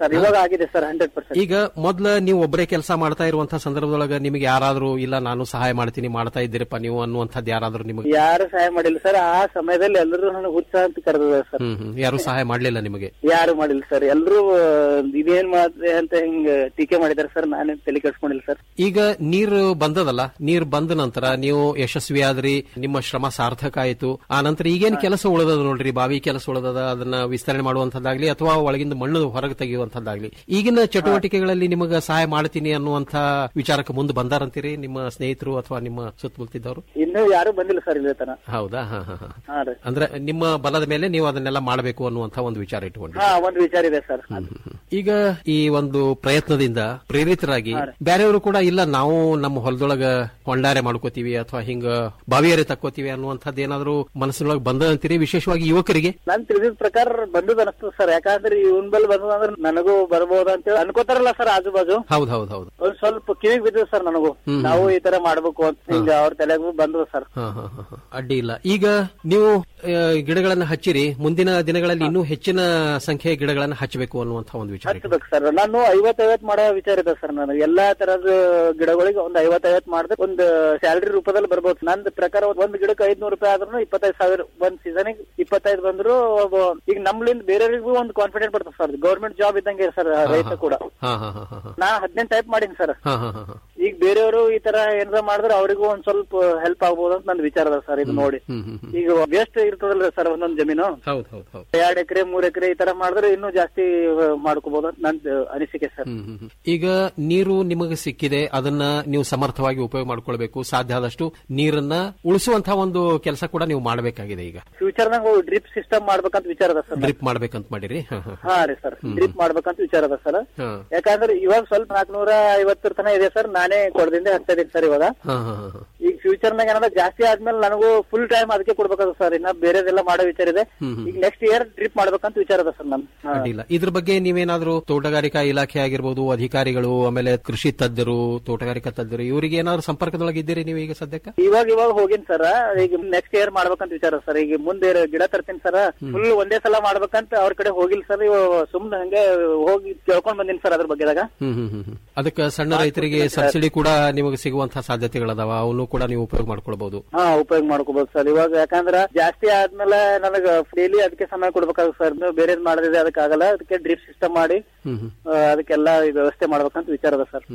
ಸರ್ ಇವಾಗ ಆಗಿದೆ ಸರ್ ಹಂಡ್ರೆಡ್ ಪರ್ಸೆಂಟ್ ಈಗ ಮೊದ್ಲ ನೀವು ಒಬ್ಬರೇ ಕೆಲಸ ಮಾಡ್ತಾ ಇರುವಂತಹ ಸಂದರ್ಭದೊಳಗ ನಿಮಗೆ ಯಾರಾದ್ರೂ ಇಲ್ಲ ನಾನು ಸಹಾಯ ಮಾಡ್ತೀನಿ ಮಾಡ್ತಾ ಇದ್ದೀರಪ್ಪ ನೀವು ಅನ್ನುವಂಥದ್ದು ಯಾರಾದ್ರೂ ನಿಮಗೆ ಯಾರು ಸಹಾಯ ಮಾಡಿಲ್ಲ ಸರ್ ಆ ಸಮಯದಲ್ಲಿ ಎಲ್ಲರೂ ನನಗೆ ಹುಚ್ಚ ಅಂತ ಕರೆದ ಸರ್ ಹ್ಮ್ ಹ್ಮ್ ಯಾರು ಸಹಾಯ ಮಾಡ್ಲಿಲ್ಲ ನಿಮಗೆ ಯಾರು ಮಾಡಿಲ್ಲ ಸರ್ ಎಲ್ಲರೂ ಇದೇನ್ ಮಾಡಿದೆ ಅಂತ ಹಿಂಗ್ ಟೀಕೆ ಮಾಡಿದಾರೆ ಸರ್ ನಾನೇ ತಲೆ ಕೆಡ್ಸ್ಕೊಂಡಿಲ್ಲ ಸರ್ ಈಗ ನೀರು ಬಂದದಲ್ಲ ನೀರು ಬಂದ ನಂತರ ನೀವು ಯಶಸ್ವಿ ಆದ್ರಿ ನಿಮ್ಮ ಶ್ರಮ ಸಾರ್ಥಕ ಆಯ್ತು ಆ ನಂತರ ಈಗೇನ್ ಕೆಲಸ ಉಳಿದದ ನೋಡ್ರಿ ಬಾವಿ ಕೆಲಸ ಉಳಿದದ ಅದನ್ನ ವಿಸ್ತರಣೆ ಮಾಡುವಂತದ್ದಾಗ್ಲಿ ಅಥವಾ ಒಳಗಿಂದ ಮಣ್ಣು ಹೊರಗೆ ತೆಗೆಯುವಂತದ್ದಾಗ್ಲಿ ಈಗಿನ ಚಟುವಟಿಕೆಗಳಲ್ಲಿ ನಿಮಗೆ ಸಹಾಯ ಮಾಡ್ತೀನಿ ಅನ್ನುವಂತ ವಿಚಾರಕ್ಕೆ ಮುಂದೆ ಬಂದಾರಂತೀರಿ ನಿಮ್ಮ ಸ್ನೇಹಿತರು ಅಥವಾ ನಿಮ್ಮ ಸುತ್ತಮುತ್ತಿದ್ದವರು ಇನ್ನೂ ಯಾರು ಬಂದಿಲ್ಲ ಸರ್ ಇಲ್ಲಿ ತನ ಹೌದಾ ಹಾ ಹಾ ಹಾ ಹಾ ರೀ ಅಂದ್ರೆ ನಿಮ್ಮ ಬಲದ ಮೇಲೆ ನೀವು ಅದನ್ನೆಲ್ಲ ಮಾಡಬೇಕು ಅನ್ನುವಂತ ಒಂದು ವಿಚಾರ ಇಟ್ಕೊಂಡ್ರಿ ಹಾ ಒಂದ್ ವಿಚಾರ ಇದೆ ಸರ್ ಈಗ ಈ ಒಂದು ಪ್ರಯತ್ನದಿಂದ ಪ್ರೇರಿತರಾಗಿ ಬೇರೆಯವರು ಕೂಡ ಇಲ್ಲ ನಾವು ನಮ್ಮ ಹೊಲದೊಳಗ ಹೊಂಡಾರೆ ಮಾಡ್ಕೋತೀವಿ ಅಥವಾ ಹಿಂಗ ಬಾವಿಯಾರೆ ತಕ್ಕೋತೀವಿ ಅನ್ನುವಂಥದ್ದು ಏನಾದ್ರು ಮನಸ್ಸಿನೊಳಗೆ ಬಂದಂತೀರಿ ವಿಶೇಷವಾಗಿ ಯುವಕರಿಗೆ ನಾನ್ ತಿಳಿದಿದ ಪ್ರಕಾರ ಬಂದದ ಅನಿಸ್ತದ ಸರ್ ಯಾಕಂದ್ರೆ ಇವನ್ ಬಲ್ ಬಂದದ ಅಂದ್ರೆ ನನಗೂ ಬರ್ಬೋದು ಅಂತ ಹೇಳಿ ಅನ್ಕೋತಾರಲ್ಲ ಸರ್ ಆಜು ಬಾಜು ಹೌದ್ ಹೌದ್ ಹೌದು ಒಂದ್ ಸ್ವಲ್ಪ ಕಿವಿಗ್ ಬಿದ್ದದ ಸರ್ ನನಗೂ ಹ್ಮ್. ನಾವು ಈ ತರ ಮಾಡ್ಬೇಕು ಅಂತ ಹಿಂಗ ಅವ್ರ ತಲೆಗೂ ಬಂದದ ಸರ್ ಹಾ, ಹಾ, ಹಾ, ಹಾ. ಅಡ್ಡಿ ಇಲ್ಲ ಈಗ ನೀವು ಆ, ಗಿಡಗಳನ್ನ ಹಚ್ಚಿರಿ ಮುಂದಿನ ದಿನಗಳಲ್ಲಿ ಇನ್ನೂ ಹೆಚ್ಚಿನ ಸಂಖ್ಯೆಯ ಗಿಡಗಳನ್ನ ಹಚ್ಚಬೇಕು ಅನ್ನುವಂತ ಒಂದು ವಿಚಾರ ಇದೆ. ಹಚ್ಬೇಕು ಸರ್ ನಾನು ಐವತ್ ಐವತ್ ಮಾಡೋ ವಿಚಾರ ಇದೆ ಸರ್ ನನಗೆ ಎಲ್ಲಾ ತರದ ಗಿಡಗಳಿಗೆ ಒಂದ್ ಐವತ್ ಐವತ್ ಮಾಡಿದ್ರೆ ಒಂದು ಸ್ಯಾಲರಿ ರೂಪದಲ್ಲಿ ಬರ್ಬೋದು ನಂದ್ ಪ್ರಕಾರ ಒಂದ್ ಗಿಡಕ್ಕೆ ಐದ್ನೂರು ರೂಪಾಯಿ ಆದ್ರೂ ಇಪ್ಪತ್ತೈದು ಸಾವಿರ ಒಂದ್ ಸೀಸನ್ ಇಪ್ಪತ್ತೈದು ಬಂದ್ರು ಒಬ್ಬ- ಈಗ ನಮ್ಲಿಂದ ಬೇರೆಯವ್ರಿಗೂ ಒಂದು ಕಾನ್ಫಿಡೆಂಟ್ ಬರ್ತದೆ ಸರ್ ಗೌರ್ಮೆಂಟ್ ಜಾಬ್ ಇದ್ದಂಗೆ ಸರ್ ರೈತ ಕೂಡ ಹಾ ಹಾ ಹಾ ಹಾ ಹಾ. ನಾ ಹದಿನೆಂಟು ಟೈಪ್ ಮಾಡೀನಿ ಸರ್ ಹಾ ಹಾ ಹಾ ಹಾ. ಈಗ ಬೇರೆಯವರು ಈ ತರ ಏನಾರ ಮಾಡಿದ್ರೆ ಅವರಿಗೂ ಒಂದ್ ಸ್ವಲ್ಪ ಹೆಲ್ಪ್ ಆಗ್ಬೋದು ಅಂತ ನಂದ್ ವಿಚಾರ ಅದ ಸರ್ ಇದು ನೋಡಿ ಹ್ಮ್ ಹ್ಮ್ ಹ್ಮ್. ಈಗ ವೇಸ್ಟ್ ಇರ್ತದಲ್ರಿ ಸರ್ ಒಂದೊಂದ್ ಜಮೀನು ಹೌದ್ ಹೌದ್ ಹೌದ್ ಎರಡ್ ಎಕರೆ ಮೂರ್ ಎಕರೆ ಈ ತರ ಮಾಡಿದ್ರೆ ಇನ್ನೂ ಜಾಸ್ತಿ ಮಾಡ್ಕೋಬಹುದು ಅಂತ ನಂದ್ ಅನಿಸಿಕೆ ಸರ್ ಹ್ಮ್, ಹ್ಮ್, ಹ್ಮ್. ಈಗ ನೀರು ನಿಮಗೆ ಸಿಕ್ಕಿದೆ ಅದನ್ನ ನೀವು ಸಮರ್ಥವಾಗಿ ಉಪಯೋಗ ಮಾಡ್ಕೊಳ್ಬೇಕು ಸಾಧ್ಯ ಆದಷ್ಟು ನೀರನ್ನ ಉಳಿಸುವಂತಹ ಒಂದು ಕೆಲಸ ಕೂಡ ನೀವು ಮಾಡಬೇಕಾಗಿದೆ ಈಗ ಫ್ಯೂಚರ್ ನಾಗ ಡ್ರಿಪ್ ಸಿಸ್ಟಮ್ ಮಾಡ್ಬೇಕಂತ ವಿಚಾರ ಅದ ಸರ್ ಡ್ರಿಪ್ ಮಾಡ್ಬೇಕಂತ ಮಾಡಿರಿ ಹಾ, ಹಾ. ಹಾ ರೀ ಸರ್ ಡ್ರಿಪ್ ಮಾಡ್ಬೇಕಂತ ವಿಚಾರ ಅದ ಸರ್ ಹಾ. ಯಾಕಂದ್ರೆ ಇವಾಗ ಸ್ವಲ್ಪ ನಾಲ್ಕನೂರ ಐವತ್ತರ ತನ ಇದೆ ಸರ್ ನಾನೇ ಕೊಡದಿಂದ ಹಚ್ತಾ ಇದೀನಿ ಸರ್ ಇವಾಗ ಹಾ, ಹಾ, ಹಾ, ಹಾ. ಈಗ ಫ್ಯೂಚರ್ ನಾಗ ಏನಾದ್ರು ಜಾಸ್ತಿ ಆದ್ಮೇಲೆ ನನಗೂ ಫುಲ್ ಟೈಮ್ ಅದಕ್ಕೆ ಕೊಡ್ಬೇಕಾದ ಸರ್ ಇನ್ನ ಬೇರೆದೆಲ್ಲ ಮಾಡೋ ವಿಚಾರ ಇದೆ ಹ್ಮ್, ಹ್ಮ್. ಈಗ ನೆಕ್ಸ್ಟ್ ಇಯರ್ ಡ್ರಿಪ್ ಮಾಡ್ಬೇಕಂತ ವಿಚಾರ ಅದ ಸರ್ ನನ್ ಹಾ. ಅಡ್ಡಿಲ್ಲ ಇದ್ರ ಬಗ್ಗೆ ನೀವೇನಾದ್ರೂ ತೋಟಗಾರಿಕಾ ಇಲಾಖೆ ಆಗಿರ್ಬೋದು ಅಧಿಕಾರಿಗಳು ಆಮೇಲೆ ಕೃಷಿ ತಜ್ಞರು ತೋಟಗಾರಿಕಾ ತಜ್ಞರು ಇವರಿಗೆ ಏನಾದ್ರು ಸಂಪರ್ಕದೊಳಗೆ ಇದ್ದೀರಿ ನೀವು ಈಗ ಸದ್ಯಕ್ಕೆ ಇವಾಗ ಇವಾಗ ಹೋಗಿನ್ ಸರ್ ಈಗ ನೆಕ್ಸ್ಟ್ ಇಯರ್ ಮಾಡ್ಬೇಕಂತ ವಿಚಾರ ಸರ್ ಈಗ ಮುಂದೆ ಗಿಡ ತರ್ತೀನಿ ಸರ್ ಫುಲ್ ಒಂದೇ ಸಲ ಮಾಡ್ಬೇಕಂತ ಅವ್ರ ಕಡೆ ಹೋಗಿಲ್ಲ ಸರ್ ಸುಮ್ನೆ ಹಂಗೆ ಹೋಗಿ ಕೇಳ್ಕೊಂಡ್ ಬಂದಿನಿ ಸರ್ ಅದ್ರ ಬಗ್ಗೆದಾಗ ಹ್ಮ್ ಹ್ಮ್ ಹ್ಮ್ ಹ್ಮ್. ಅದಕ್ಕೆ ಸಣ್ಣ ರೈತರಿಗೆ ಸಬ್ಸಿಡಿ ಕೂಡ ನಿಮಗೆ ಸಿಗುವಂತಹ ಸಾಧ್ಯತೆಗಳದಾವ ಅವನು ಕೂಡ ನೀವು ಉಪಯೋಗ ಮಾಡ್ಕೊಳ್ಬಹುದು ಹಾ ಉಪಯೋಗ ಮಾಡ್ಕೋಬಹುದು ಸರ್ ಇವಾಗ ಯಾಕಂದ್ರ ಜಾಸ್ತಿ ಆದ್ಮೇಲೆ ನನಗ ಡೈಲಿ ಅದಕ್ಕೆ ಸಮಯ ಕೊಡ್ಬೇಕಾಗುತ್ತೆ ಸರ್ ನೀವು ಬೇರೆದ್ ಮಾಡಿದ್ರೆ ಅದಕ್ಕೆ ಆಗಲ್ಲ ಅದಕ್ಕೆ ಡ್ರಿಪ್ ಸಿಸ್ಟಮ್ ಮಾಡಿ ಹ್ಮ್ ಹ್ಮ್ ಆ, ಅದಕ್ಕೆಲ್ಲ ಈ ವ್ಯವಸ್ಥೆ ಮಾಡ್ಬೇಕಂತ ವಿಚಾರ ಅದ ಸರ್